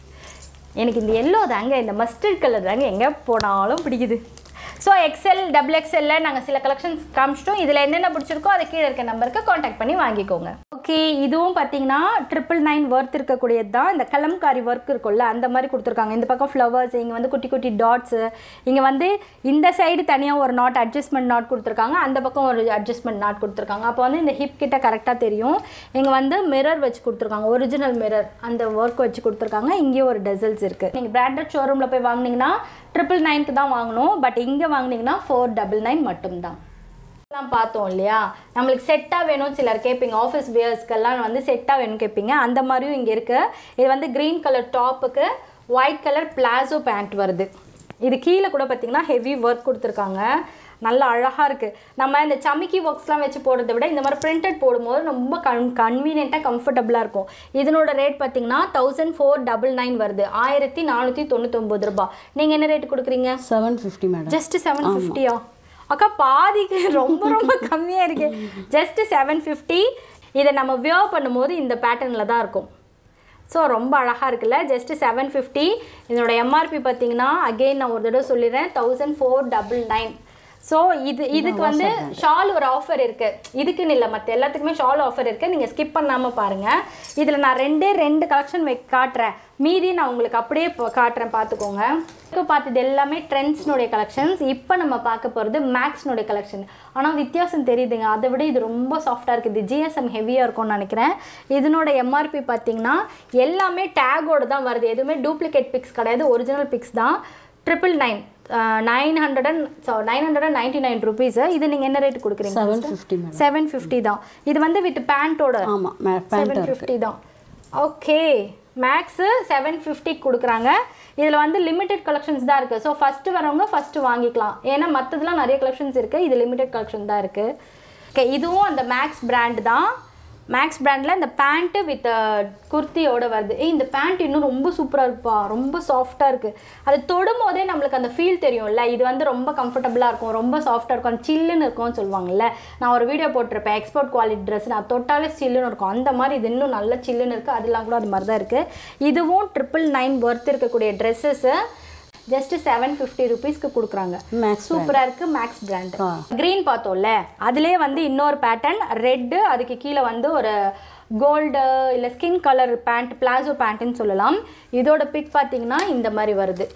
எனக்கு இந்த எல்லோ தாங்க இந்த மஸ்டர்ட் கலர் தாங்க எங்கே போனாலும் பிடிக்குது ஸோ எக்ஸல் டபுள் எக்ஸல்ல நாங்கள் சில கலெக்ஷன்ஸ் காமிச்சிட்டோம் இதில் என்னென்ன பிடிச்சிருக்கோ அதை கீழே இருக்க நம்பருக்கு காண்டாக்ட் பண்ணி வாங்கிக்கோங்க ஓகே இதுவும் பார்த்தீங்கன்னா ட்ரிபிள் நைன் ஒர்த் இருக்கக்கூடியது தான் இந்த கலம்காரி ஒர்க் இருக்கும்ல அந்த மாதிரி கொடுத்துருக்காங்க இந்த பக்கம் ஃப்ளவர்ஸ் இங்கே வந்து குட்டி குட்டி டாட்ஸு இங்கே வந்து இந்த சைடு தனியாக ஒரு நாட் அட்ஜஸ்ட்மெண்ட் நாட் கொடுத்துருக்காங்க அந்த பக்கம் ஒரு அட்ஜஸ்ட்மெண்ட் நாட் கொடுத்துருக்காங்க அப்போ வந்து இந்த ஹிப் கிட்ட கரெக்டாக தெரியும் இங்கே வந்து மிரர் வச்சு கொடுத்துருக்காங்க ஒரிஜினல் மிரர் அந்த ஒர்க் வச்சு கொடுத்துருக்காங்க இங்கேயும் ஒரு டெசல்ஸ் இருக்குது நீங்கள் பிராண்டட் ஷோரூமில் போய் வாங்குனீங்கன்னா ட்ரிபிள் நைன்க்கு தான் வாங்கணும் பட் இங்கே வாங்குனீங்கன்னா ஃபோர் டபுள் நைன் மட்டும்தான் எல்லாம் பார்த்தோம் இல்லையா நம்மளுக்கு செட்டாக வேணும் சிலர் கேட்பீங்க ஆஃபீஸ் வியர்ஸ்க்கெல்லாம் வந்து செட்டாக வேணும் கேட்பீங்க அந்த மாதிரியும் இங்கே இருக்குது இது வந்து க்ரீன் கலர் டாப்புக்கு ஒயிட் கலர் பிளாசோ பேண்ட் வருது இது கீழே கூட பார்த்தீங்கன்னா ஹெவி ஒர்க் கொடுத்துருக்காங்க நல்லா அழகாக இருக்குது நம்ம இந்த சமிக்கி ஒர்க்ஸ்லாம் வச்சு போடுறத விட இந்த மாதிரி பிரிண்டட் போடும்போது ரொம்ப கன் கன்வீனியண்ட்டாக கம்ஃபர்டபுளாக இருக்கும் இதனோட ரேட் பார்த்தீங்கன்னா தௌசண்ட் ஃபோர் டபுள் நைன் வருது ஆயிரத்தி நானூற்றி தொண்ணூத்தொம்பது ரூபாய் நீங்கள் என்ன ரேட் கொடுக்குறீங்க seven fifty madam just seven ஃபிஃப்டியா அக்கா பாதிக்கு ரொம்ப ரொம்ப கம்மியாக இருக்கு ஜஸ்ட் செவன் ஃபிஃப்டி இதை நம்ம வியர் பண்ணும்போது இந்த பேட்டர்னில் தான் இருக்கும் ஸோ ரொம்ப அழகாக இருக்குல்ல ஜஸ்ட் செவன் ஃபிஃப்டி இதனோட எம்ஆர்பி பார்த்தீங்கன்னா அகெயின் நான் ஒரு தடவை சொல்லிடுறேன் thousand four double nine so இது இதுக்கு வந்து ஷால் ஒரு ஆஃபர் இருக்கு இதுக்குன்னு இல்லை மற்ற எல்லாத்துக்குமே ஷால் ஆஃபர் இருக்கு நீங்கள் ஸ்கிப் பண்ணாமல் பாருங்க இதில் நான் ரெண்டே ரெண்டு கலெக்ஷன் வை காட்டுறேன் மீதி நான் உங்களுக்கு அப்படியே இப்போ காட்டுறேன் பார்த்துக்கோங்க இப்போ பார்த்தது எல்லாமே ட்ரெண்ட்ஸ்னுடைய கலெக்ஷன்ஸ் இப்போ நம்ம பார்க்க போகிறது மேக்ஸ்னுடைய கலெக்ஷன் ஆனால் வித்தியாசம் தெரியுதுங்க அதை விட இது ரொம்ப சாஃப்டாக இருக்குது இது ஜிஎஸ்எம் ஹெவியாக இருக்கும்னு நினைக்கிறேன் இதனோட எம்ஆர்பி பார்த்தீங்கன்னா எல்லாமே டேகோடு தான் வருது எதுவுமே டூப்ளிகேட் பிக்ஸ் கிடையாது ஒரிஜினல் பிக்ஸ் தான் triple nine nine hundred and so nine hundred and ninety nine rupees இது நீங்கள் என்ன ரேட் கொடுக்குறீங்க seven fifty madam seven fifty தான் இது வந்து வித் பேண்ட்டோட ஆமா பேண்ட் செவன் ஃபிஃப்டி தான் ஓகே மேக்ஸு செவன் ஃபிஃப்டி கொடுக்குறாங்க இதில் வந்து லிமிடெட் கலெக்ஷன்ஸ் தான் இருக்குது ஸோ ஃபஸ்ட்டு வரவங்க ஃபஸ்ட்டு வாங்கிக்கலாம் ஏன்னா மற்றதுலாம் நிறைய கலெக்ஷன்ஸ் இருக்குது இது லிமிடெட் கலெக்ஷன் தான் இருக்குது ஓகே இதுவும் அந்த மேக்ஸ் பிராண்ட் தான் மேக்ஸ் பிராண்டில் இந்த பேண்ட்டு வித் குர்த்தியோட வருது ஏய் இந்த பேண்ட் இன்னும் ரொம்ப சூப்பராக இருக்குப்பா ரொம்ப சாஃப்டாக இருக்குது அது தொடும் போதே நம்மளுக்கு அந்த ஃபீல் தெரியும்ல இது வந்து ரொம்ப கம்ஃபர்டபுளாக இருக்கும் ரொம்ப சாஃப்டாக இருக்கும் சில்லுன்னு இருக்கும்னு சொல்லுவாங்கல்ல நான் ஒரு வீடியோ போட்டிருப்பேன் எக்ஸ்போர்ட் குவாலிட்டி ட்ரெஸ் நான் தொட்டாலே சில்லுன்னு இருக்கும் அந்த மாதிரி இது இன்னும் நல்ல சில்லுன்னு இருக்குது அதெல்லாம் கூட அது மாதிரி தான் இருக்குது இதுவும் ட்ரிபிள் நைன் ஒர்த் இருக்கக்கூடிய ட்ரெஸ்ஸஸ்ஸு ஜஸ்ட் செவன் ஃபிஃப்டி ருபீஸ்க்கு கொடுக்குறாங்க மேக்ஸ் சூப்பராக இருக்குது மேக்ஸ் பிராண்ட் ஆ. க்ரீன் பார்த்தோம்ல அதுலேயே வந்து இன்னொரு பேட்டர்ன் ரெட்டு அதுக்கு கீழே வந்து ஒரு கோல்டு இல்லை ஸ்கின் கலர் பேண்ட் பிளாசோ பேண்ட்டுன்னு சொல்லலாம் இதோட பிக் பார்த்தீங்கன்னா இந்த மாதிரி வருது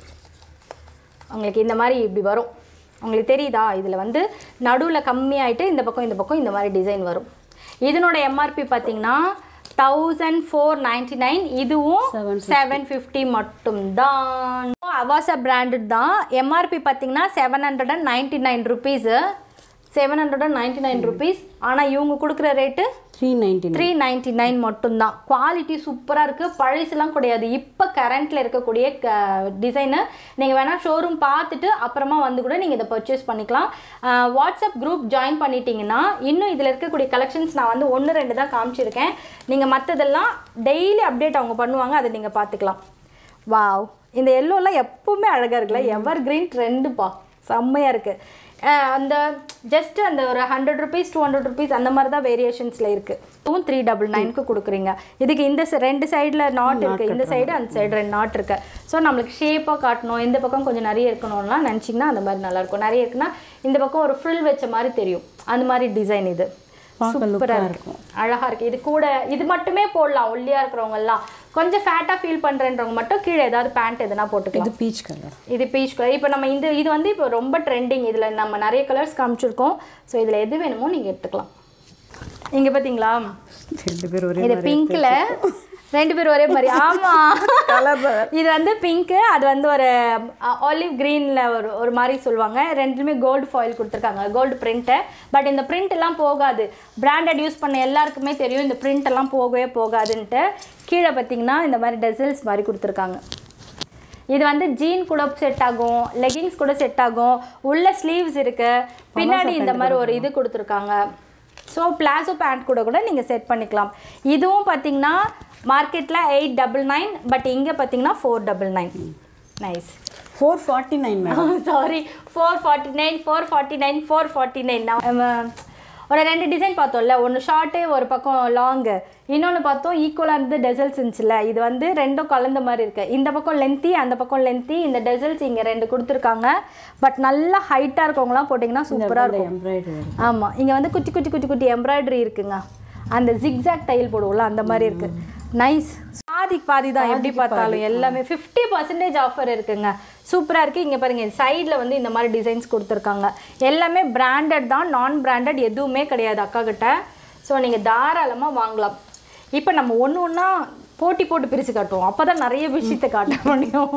உங்களுக்கு இந்த மாதிரி இப்படி வரும் உங்களுக்கு தெரியுதா இதில் வந்து நடுவில் கம்மியாயிட்டு இந்த பக்கம் இந்த பக்கம் இந்த மாதிரி டிசைன் வரும் இதனோட எம்ஆர்பி பார்த்தீங்கன்னா தௌசண்ட் ஃபோர் நைன்டி நைன் இதுவும் 750. செவன் ஃபிஃப்டி மட்டும்தான் அவாசா பிராண்டட் தான் எம்ஆர்பி பார்த்தீங்கன்னா seven hundred and ninety nine rupees seven hundred and ninety nine rupees ஆனால் இவங்க கொடுக்குற rate three ninety three ninety nine மட்டும்தான் குவாலிட்டி சூப்பராக இருக்குது பழசுலாம் கிடையாது இப்போ கரண்ட்டில் இருக்கக்கூடிய டிசைனு நீங்கள் வேணால் ஷோரூம் பார்த்துட்டு அப்புறமா வந்து கூட நீங்கள் இதை பர்ச்சேஸ் பண்ணிக்கலாம் அஹ், வாட்ஸ்அப் குரூப் ஜாயின் பண்ணிட்டீங்கன்னா இன்னும் இதில் இருக்கக்கூடிய கலெக்ஷன்ஸ் நான் வந்து ஒன்று ரெண்டு தான் காமிச்சிருக்கேன் நீங்கள் மற்றதெல்லாம் டெய்லி அப்டேட் அவங்க பண்ணுவாங்க அதை நீங்கள் பார்த்துக்கலாம் வாவ் இந்த எல்லோலாம் எப்பவுமே அழகாக இருக்குல்ல எவர் கிரீன் ட்ரெண்டுப்பா செம்மையாக இருக்குது அந்த ஜஸ்ட் அந்த ஒரு hundred rupees two hundred rupees அந்த மாதிரி தான் வேரியேஷன்ஸில் இருக்குது இதுவும் த்ரீ டபுள் நைனுக்கு கொடுக்குறீங்க இதுக்கு இந்த ச- ரெண்டு சைடில் நாட் இருக்குது இந்த சைடு அந்த சைடு ரெண்டு நாட் இருக்கு ஸோ நம்மளுக்கு ஷேப்பாக காட்டணும் இந்த பக்கம் கொஞ்சம் நிறைய இருக்கணும்லாம் நினச்சிங்கன்னா அந்த மாதிரி நல்லாயிருக்கும் நிறைய இருக்குன்னா இந்த பக்கம் ஒரு ஃப்ரில் வச்ச மாதிரி தெரியும் அந்த மாதிரி டிசைன் இது பார்க்க சூப்பராக லுக்காக இருக்கும் அழகா இருக்கு இது கூட இது மட்டுமே போடலாம் ஒல்லியா இருக்கிறவங்க எல்லாம் கொஞ்சம் ஃபேட்டா ஃபீல் பண்றேன்றவங்க மட்டும் கீழே ஏதாவது பேண்ட் எதுனா போட்டுக்கலாம் இது பீச் கலர் இது பீச் கலர் இப்போ நம்ம இந்த இது வந்து இப்போ ரொம்ப ட்ரெண்டிங் இதில் நம்ம நிறைய கலர்ஸ் காமிச்சிருக்கோம் ஸோ இதில் எது வேணுமோ நீங்கள் எடுத்துக்கலாம் இங்கே பார்த்தீங்களா ரெண்டு பேர் ஒரே இது பிங்க்ல ரெண்டு பேரும் ஒரே மாதிரி ஆமா இது வந்து பிங்க் அது வந்து ஒரு ஆலிவ் கிரீன்ல ஒரு ஒரு மாதிரி சொல்லுவாங்க ரெண்டுமே கோல்டு ஃபாயில் கொடுத்துருக்காங்க கோல்டு பிரிண்ட்டு பட் இந்த print எல்லாம் போகாது பிராண்டட் யூஸ் பண்ண எல்லாருக்குமே தெரியும் இந்த print எல்லாம் போகவே போகாதுன்ட்டு கீழே பார்த்தீங்கன்னா இந்த மாதிரி டெசல்ஸ் மாதிரி கொடுத்துருக்காங்க இது வந்து ஜீன் கூட செட் ஆகும் லெகிங்ஸ் கூட செட் ஆகும் உள்ள ஸ்லீவ்ஸ் இருக்கு பின்னாடி இந்த மாதிரி ஒரு இது கொடுத்துருக்காங்க ஸோ பிளாசோ பேண்ட் கூட கூட நீங்கள் செட் பண்ணிக்கலாம் இதுவும் பார்த்தீங்கன்னா மார்க்கெட்டில் எயிட் டபுள் நைன் பட் இங்கே பார்த்தீங்கன்னா four double nine nice four forty nine madam sorry four forty nine four forty nine four forty nine ஒரு ரெண்டு டிசைன் பார்த்தோம்ல ஒன்று ஷார்ட்டு ஒரு பக்கம் லாங்கு இன்னொன்று பார்த்தோம் ஈக்குவலாக இருந்து டெசல்ஸ் இருந்துச்சுல்ல இது வந்து ரெண்டும் கலந்த மாதிரி இருக்கு இந்த பக்கம் லென்த்தி அந்த பக்கம் லென்த்தி இந்த டெசல்ஸ் இங்கே ரெண்டு கொடுத்துருக்காங்க பட் நல்லா ஹைட்டாக இருக்கவங்களாம் போட்டிங்கன்னா சூப்பராக இருக்கும் எம்ப்ராய்டரி ஆமாம் இங்கே வந்து குட்டி குட்டி குட்டி குட்டி எம்ப்ராய்டரி இருக்குங்க அந்த ஜிக்ஸாக் டைல் போடுவோம்ல அந்த மாதிரி இருக்கு நைஸ் பாதிக்கு பாதி தான் எப்படி பார்த்தாலும் எல்லாமே ஃபிஃப்டி பர்சன்டேஜ் ஆஃபர் இருக்குங்க சூப்பராக இருக்குது இங்கே பாருங்க சைடில் வந்து இந்த மாதிரி டிசைன்ஸ் கொடுத்துருக்காங்க எல்லாமே பிராண்டட் தான் நான் பிராண்டட் எதுவுமே கிடையாது அக்கா கிட்ட ஸோ நீங்கள் தாராளமாக வாங்கலாம் இப்போ நம்ம ஒன்று ஒன்றா போட்டி போட்டு பிரித்து காட்டுவோம் அப்போ தான் நிறைய விஷயத்தை காட்ட முடியும்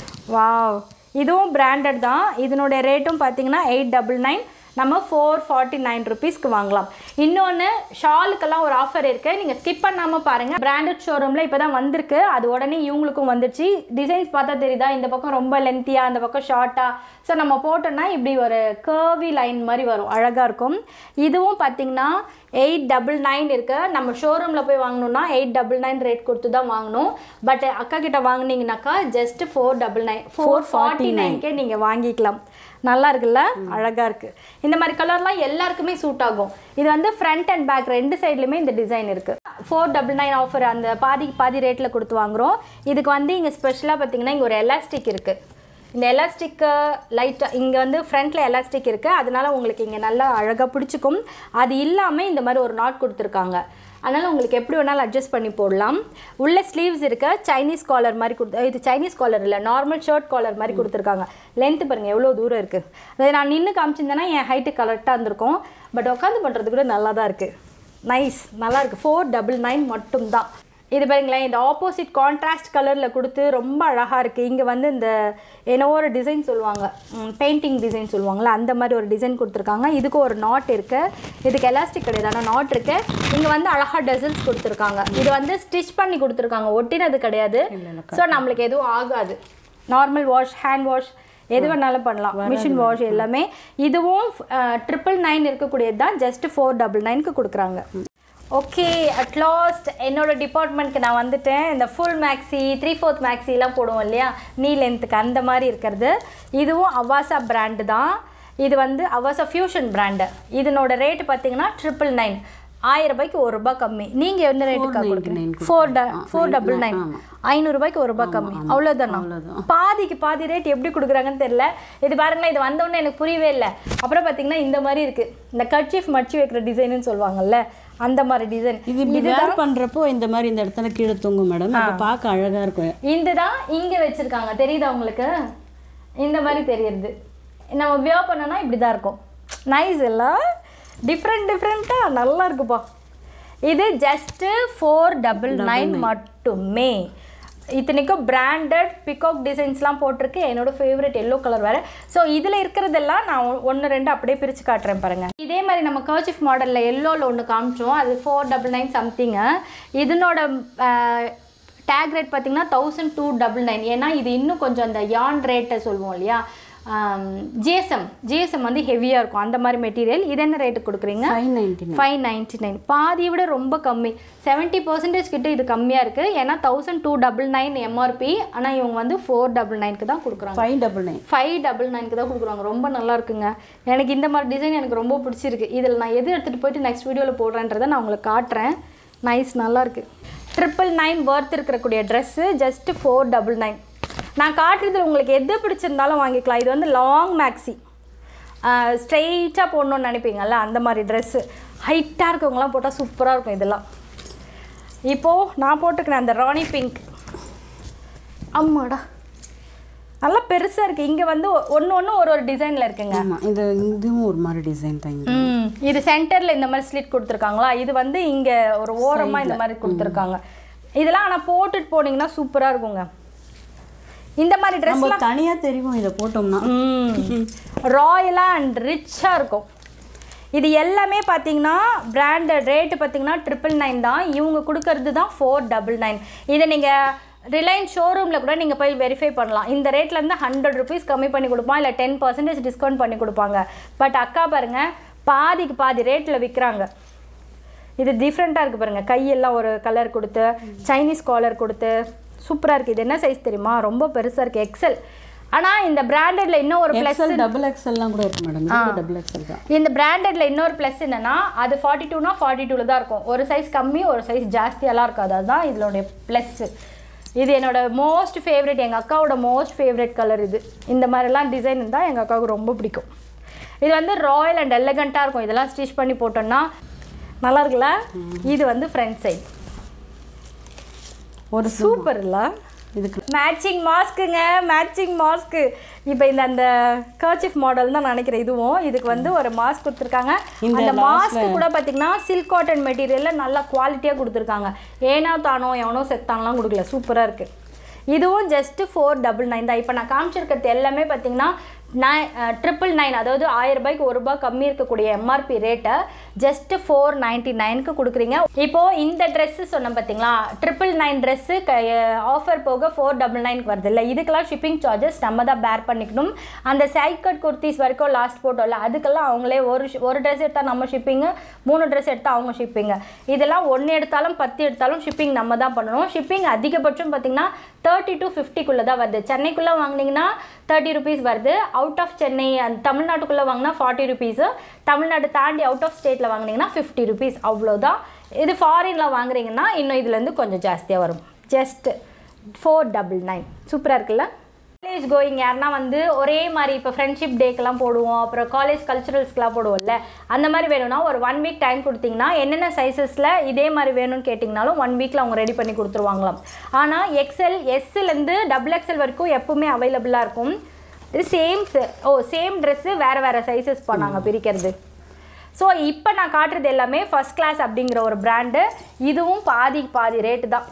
வாவ் இதுவும் பிராண்டட் தான் இதனுடைய ரேட்டும் பார்த்தீங்கன்னா எயிட் டபுள் நைன் நம்ம ஃபோர் ஃபார்ட்டி நைன் ருபீஸ்க்கு வாங்கலாம் இன்னொன்று ஷாலுக்கெல்லாம் ஒரு ஆஃபர் இருக்குது நீங்கள் ஸ்கிப் பண்ணாமல் பாருங்கள் பிராண்டட் ஷோரூமில் இப்போ தான் வந்திருக்கு அது உடனே இவங்களுக்கும் வந்துடுச்சு டிசைன்ஸ் பார்த்தா தெரியுதா இந்த பக்கம் ரொம்ப லென்த்தியாக அந்த பக்கம் ஷார்ட்டாக ஸோ நம்ம போட்டோன்னா இப்படி ஒரு கர்வி லைன் மாதிரி வரும் அழகாக இருக்கும் இதுவும் பார்த்தீங்கன்னா எயிட் டபுள் நைன் இருக்கு நம்ம ஷோரூமில் போய் வாங்கணும்னா எயிட் டபுள் நைன் ரேட் கொடுத்து தான் வாங்கணும் பட் அக்கா கிட்ட வாங்குனீங்கனாக்கா just four double nine four forty நைன்கே நீங்கள் வாங்கிக்கலாம் நல்லா இருக்குல்ல அழகாக இருக்குது இந்த மாதிரி கலர்லாம் எல்லாருக்குமே சூட் ஆகும் இது வந்து ஃப்ரண்ட் அண்ட் பேக் ரெண்டு சைட்லையுமே இந்த டிசைன் இருக்குது ஃபோர் டபுள் நைன் ஆஃபர் அந்த பாதி பாதி ரேட்டில் கொடுத்து வாங்குறோம் இதுக்கு வந்து இங்கே ஸ்பெஷலாக பார்த்தீங்கன்னா இங்கே ஒரு எலாஸ்டிக் இருக்குது இந்த எலாஸ்டிக்கு லைட்டாக இங்கே வந்து ஃப்ரண்ட்டில் எலாஸ்டிக் இருக்குது அதனால உங்களுக்கு இங்கே நல்லா அழகாக பிடிச்சிக்கும் அது இல்லாமல் இந்த மாதிரி ஒரு நாட் கொடுத்துருக்காங்க அதனால் உங்களுக்கு எப்படி வேணாலும் அட்ஜஸ்ட் பண்ணி போடலாம் உள்ள ஸ்லீவ்ஸ் இருக்க சைனீஸ் காலர் மாதிரி கொடுத்து இது சைனீஸ் காலர் இல்லை நார்மல் ஷர்ட் காலர் மாதிரி கொடுத்துருக்காங்க லென்த்து பாருங்கள் எவ்வளோ தூரம் இருக்குது அதாவது நான் நின்று காமிச்சிருந்தேன்னா என் ஹைட்டு கரெக்டாக இருந்திருக்கும் பட் உட்காந்து பண்ணுறது கூட நல்லா தான் இருக்குது நைஸ் நல்லா இருக்குது ஃபோர் டபுள் நைன் மட்டும்தான் இது பாருங்களேன் இந்த ஆப்போசிட் கான்ட்ராஸ்ட் கலரில் கொடுத்து ரொம்ப அழகாக இருக்குது இங்கே வந்து இந்த என்னவோ ஒரு டிசைன் சொல்லுவாங்க பெயிண்டிங் டிசைன் சொல்லுவாங்கள்ல அந்த மாதிரி ஒரு டிசைன் கொடுத்துருக்காங்க இதுக்கு ஒரு நாட் இருக்குது இதுக்கு எலாஸ்டிக் கிடையாது ஆனால் நாட் இருக்குது இங்கே வந்து அழகாக டெசல்ஸ் கொடுத்துருக்காங்க இது வந்து ஸ்டிச் பண்ணி கொடுத்துருக்காங்க ஒட்டினது கிடையாது ஸோ நம்மளுக்கு எதுவும் ஆகாது நார்மல் வாஷ் ஹேண்ட் வாஷ் எது வேணாலும் பண்ணலாம் மிஷின் வாஷ் எல்லாமே இதுவும் ட்ரிபிள் நைன் இருக்கக்கூடியது தான் ஜஸ்ட் ஃபோர் டபுள் நைனுக்கு கொடுக்குறாங்க ஓகே அட்லாஸ்ட் என்னோட டிபார்ட்மெண்ட்க்கு நான் வந்துட்டேன் இந்த ஃபுல் மேக்ஸி த்ரீ ஃபோர்த் மேக்ஸிலாம் போடுவோம் இல்லையா நீ லென்த்துக்கு அந்த மாதிரி இருக்கிறது இதுவும் அவாசா பிராண்டு தான் இது வந்து அவாசா ஃபியூஷன் பிராண்டு இதனோட ரேட் பார்த்தீங்கன்னா ட்ரிபிள் நைன் ஆயிரம் ரூபாய்க்கு ஒரு ரூபாய் கம்மி நீங்கள் என்ன ரேட்டுக்கா கொடுக்குறீங்க ஃபோர் ட ஃபோர் டபுள் நைன் ஐநூறுரூபாய்க்கு ஒரு ரூபாய் கம்மி அவ்வளோதானா பாதிக்கு பாதி ரேட் எப்படி கொடுக்குறாங்கன்னு தெரியல இது பாருங்களேன் இது வந்தோடனே எனக்கு புரியவே இல்லை அப்புறம் பார்த்தீங்கன்னா இந்த மாதிரி இருக்குது இந்த கட்சீஃப் மடிச்சு வைக்கிற டிசைனுன்னு சொல்லுவாங்கல்ல அந்த மாதிரி டிசைன் இது இப்படி வேர் பண்றப்போ இந்த மாதிரி இந்த இடத்துல கீழே தொங்கும் மேடம் அப்போ பார்க்க அழகா இருக்கும் இந்த தான் இங்கே வச்சுருக்காங்க தெரியுதா உங்களுக்கு இந்த மாதிரி தெரியுது நம்ம வியர் பண்ணோன்னா இப்படி தான் இருக்கும் நைஸ் இல்லை டிஃப்ரெண்ட் டிஃப்ரெண்ட்டாக நல்லா இருக்குப்பா இது ஜஸ்ட்டு ஃபோர் டபுள் நைன் மட்டுமே இத்தனைக்கும் பிராண்டட் பிகாக் டிசைன்ஸ்லாம் போட்டிருக்கு என்னோட ஃபேவரட் எல்லோ கலர் வேறு ஸோ இதில் இருக்கிறதெல்லாம் நான் ஒன்று ரெண்டு அப்படியே பிரித்து காட்டுறேன் பாருங்கள் இதே மாதிரி நம்ம கர்ச்சிஃப் மாடலில் எல்லோவில் ஒன்று காமிச்சோம் அது ஃபோர் டபுள் நைன் சம்திங்கு இதனோட டேக் ரேட் பார்த்தீங்கன்னா தௌசண்ட் டூ டபுள் நைன் ஏன்னா இது இன்னும் கொஞ்சம் அந்த யான் ரேட்டை சொல்லுவோம் இல்லையா ஜிஎஸ்எம் ஜிஎஸ்எம் வந்து ஹெவியாக இருக்கும் அந்த மாதிரி மெட்டீரியல் இது என்ன ரேட்டுக்கு கொடுக்குறீங்க five ninety five ninety nine பாதியை விட ரொம்ப கம்மி செவன்ட்டி பர்சன்டேஜ் கிட்ட இது கம்மியாக இருக்குது ஏன்னா thousand two double nine MRP ஆனால் இவங்க வந்து ஃபோர் டபுள் நைனுக்கு தான் கொடுக்குறாங்க five double nine five double நைனுக்கு தான் கொடுக்குறாங்க ரொம்ப நல்லா இருக்குங்க எனக்கு இந்த மாதிரி டிசைன் எனக்கு ரொம்ப பிடிச்சிருக்கு இதில் நான் எது எடுத்துகிட்டு போயிட்டு நெக்ஸ்ட் வீடியோவில் போடுறேன்றதை நான் உங்களுக்கு காட்டுறேன் நைஸ் நல்லா இருக்கு ட்ரிபிள் நைன் ஒர்த் இருக்கக்கூடிய dress just four double nine நான் காட்டுறதுல உங்களுக்கு எது பிடிச்சிருந்தாலும் வாங்கிக்கலாம் இது வந்து லாங் மேக்ஸி ஸ்ட்ரெயிட்டாக போடணும்னு நினைப்பீங்கல்ல அந்த மாதிரி ட்ரெஸ்ஸு ஹைட்டாக இருக்கவங்களாம் போட்டால் சூப்பராக இருக்கும் இதெல்லாம் இப்போது நான் போட்டுக்கிறேன் அந்த ராணி பிங்க் அம்மாடா நல்லா பெருசாக இருக்குது இங்கே வந்து ஒன்று ஒன்று ஒரு ஒரு டிசைனில் இருக்குங்க ஆமாம் இது இதுவும் ஒரு மாதிரி டிசைன் தான் இங்க. ம் இது சென்டரில் இந்த மாதிரி ஸ்லிட் கொடுத்துருக்காங்களா இது வந்து இங்கே ஒரு ஓரமாக இந்த மாதிரி கொடுத்துருக்காங்க இதெல்லாம் ஆனால் போட்டுட்டு போனீங்கன்னா சூப்பராக இருக்குங்க இந்த மாதிரி ட்ரெஸ் நம்ம தனியாக தெரியும் இதை போட்டோம்னா ராயலாக அண்ட் ரிச்சாக இருக்கும் இது எல்லாமே பார்த்தீங்கன்னா பிராண்டட் ரேட்டு பார்த்தீங்கன்னா ட்ரிபிள் நைன் தான் இவங்க கொடுக்கறது தான் ஃபோர் டபுள் நைன் இதை நீங்கள் ரிலையன்ஸ் ஷோரூமில் கூட நீங்கள் போய் வெரிஃபை பண்ணலாம் இந்த ரேட்லேருந்து ஹண்ட்ரட் ருபீஸ் கம்மி பண்ணி கொடுப்பான் இல்லை டென் பர்சன்டேஜ் டிஸ்கவுண்ட் பண்ணி கொடுப்பாங்க பட் அக்கா பாருங்கள் பாதிக்கு பாதி ரேட்டில் விற்கிறாங்க இது டிஃப்ரெண்ட்டாக இருக்குது பாருங்கள் கையெல்லாம் ஒரு கலர் கொடுத்து சைனீஸ் காலர் கொடுத்து சூப்பராக இருக்குது இது என்ன சைஸ் தெரியுமா ரொம்ப பெருசாக இருக்குது எக்ஸல் ஆனால் இந்த பிராண்டடில் இன்னும் ஒரு ப்ளஸ் எக்ஸல் டபுள் எக்ஸல்லாம் கூட இருக்கு மேடம் இது டபுள் எக்ஸல் தான் இந்த பிராண்டட்ல இன்னொரு ப்ளஸ் என்னன்னா அது ஃபார்ட்டி டூனா ஃபார்ட்டி டூவில் தான் இருக்கும் ஒரு சைஸ் கம்மி ஒரு சைஸ் ஜாஸ்தியெல்லாம் இருக்காது அதுதான் இதனுடைய ப்ளஸ்ஸு இது என்னோட மோஸ்ட் ஃபேவரட் எங்கள் அக்காவோட மோஸ்ட் ஃபேவரட் கலர் இது இந்த மாதிரிலாம் டிசைன் இருந்தால் எங்கள் அக்காவுக்கு ரொம்ப பிடிக்கும் இது வந்து ராயல் அண்ட் எலகண்ட்டாக இருக்கும் இதெல்லாம் ஸ்டிச் பண்ணி போட்டோம்னா நல்லா இருக்குல்ல இது வந்து ஃப்ரண்ட் சைட் ஒரு சூப்பர் இல்லை இதுக்கு மேட்சிங் மாஸ்க்குங்க மேட்சிங் மாஸ்க்கு இப்போ இந்த அந்த கர்ச்சிஃப் மாடல் தான் நினைக்கிறேன் இதுவும் இதுக்கு வந்து ஒரு மாஸ்க் கொடுத்துருக்காங்க இந்த அந்த மாஸ்க் கூட பார்த்தீங்கன்னா சில்க் காட்டன் மெட்டீரியலில் நல்லா குவாலிட்டியாக கொடுத்துருக்காங்க ஏனோ தானோ எவனோ செத்தானலாம் கொடுக்கல சூப்பராக இருக்குது இதுவும் ஜஸ்ட்டு ஃபோர் டபுள் நைன் தான் இப்போ நான் காமிச்சிருக்கிறது எல்லாமே பார்த்தீங்கன்னா நைன் ட்ரிபிள் நைன் அதாவது ஆயிரம் ரூபாய்க்கு ஒரு ரூபாய் கம்மி இருக்கக்கூடிய எம்ஆர்பி ரேட்டை ஜஸ்ட்டு ஃபோர் நைன்ட்டி நைனுக்கு கொடுக்குறீங்க இப்போது இந்த ட்ரெஸ்ஸு சொன்னேன் பார்த்தீங்களா ட்ரிபிள் நைன் ட்ரெஸ்ஸு க ஆஃபர் போக ஃபோர் டபுள் நைனுக்கு வருது இல்லை இதுக்கெல்லாம் ஷிப்பிங் சார்ஜஸ் நம்ம தான் பேர் பண்ணிக்கணும் அந்த சைக்கட் குர்த்திஸ் வரைக்கும் லாஸ்ட் போட்டோம்ல அதுக்கெல்லாம் அவங்களே ஒரு shi- ஒரு ட்ரெஸ் எடுத்தால் நம்ம ஷிப்பிங்கு மூணு ட்ரெஸ் எடுத்தால் அவங்க ஷிப்பிங்கு இதெல்லாம் ஒன்று எடுத்தாலும் பத்து எடுத்தாலும் ஷிப்பிங் நம்ம தான் பண்ணணும் ஷிப்பிங் அதிகபட்சம் பார்த்தீங்கன்னா தேர்ட்டி டு ஃபிஃப்டிக்குள்ளே தான் வருது சென்னைக்குள்ளே வாங்குனீங்கன்னா தேர்ட்டி ருபீஸ் வருது அவுட் ஆஃப் சென்னை அந்த தமிழ்நாட்டுக்குள்ளே வாங்கினா ஃபார்ட்டி ருபீஸு தமிழ்நாடு தாண்டி அவுட் ஆஃப் ஸ்டேட்டில் வாங்குனீங்கன்னா ஃபிஃப்டி ருபீஸ் அவ்வளோதான் இது ஃபாரினில் வாங்குறீங்கன்னா இன்னும் இதுலேருந்து கொஞ்சம் ஜாஸ்தியாக வரும் ஜஸ்ட் ஃபோர் டபுள் நைன் சூப்பராக இருக்குல்ல காலேஜ் கோயிங் யாருன்னா வந்து ஒரே மாதிரி இப்போ ஃப்ரெண்ட்ஷிப் டேக்கெல்லாம் போடுவோம் அப்புறம் காலேஜ் கல்ச்சுரல்ஸ்க்குலாம் போடுவோம்ல அந்த மாதிரி வேணும்னா ஒரு ஒன் வீக் டைம் கொடுத்தீங்கன்னா என்னென்ன சைஸஸில் இதே மாதிரி வேணும்னு கேட்டிங்கனாலும் ஒன் வீக்கில் அவங்க ரெடி பண்ணி கொடுத்துருவாங்களாம் ஆனால் எக்ஸல் எஸ்லேருந்து டபுள் எக்ஸல் வரைக்கும் எப்பவுமே அவைலபிளாக இருக்கும் இது சேம் ஓ சேம் ட்ரெஸ்ஸு வேறு வேறு சைஸஸ் பண்ணாங்க பிரிக்கிறது ஸோ இப்போ நான் காட்டுறது எல்லாமே ஃபர்ஸ்ட் கிளாஸ் அப்படிங்கிற ஒரு பிராண்டு இதுவும் பாதிக்கு பாதி ரேட்டு தான்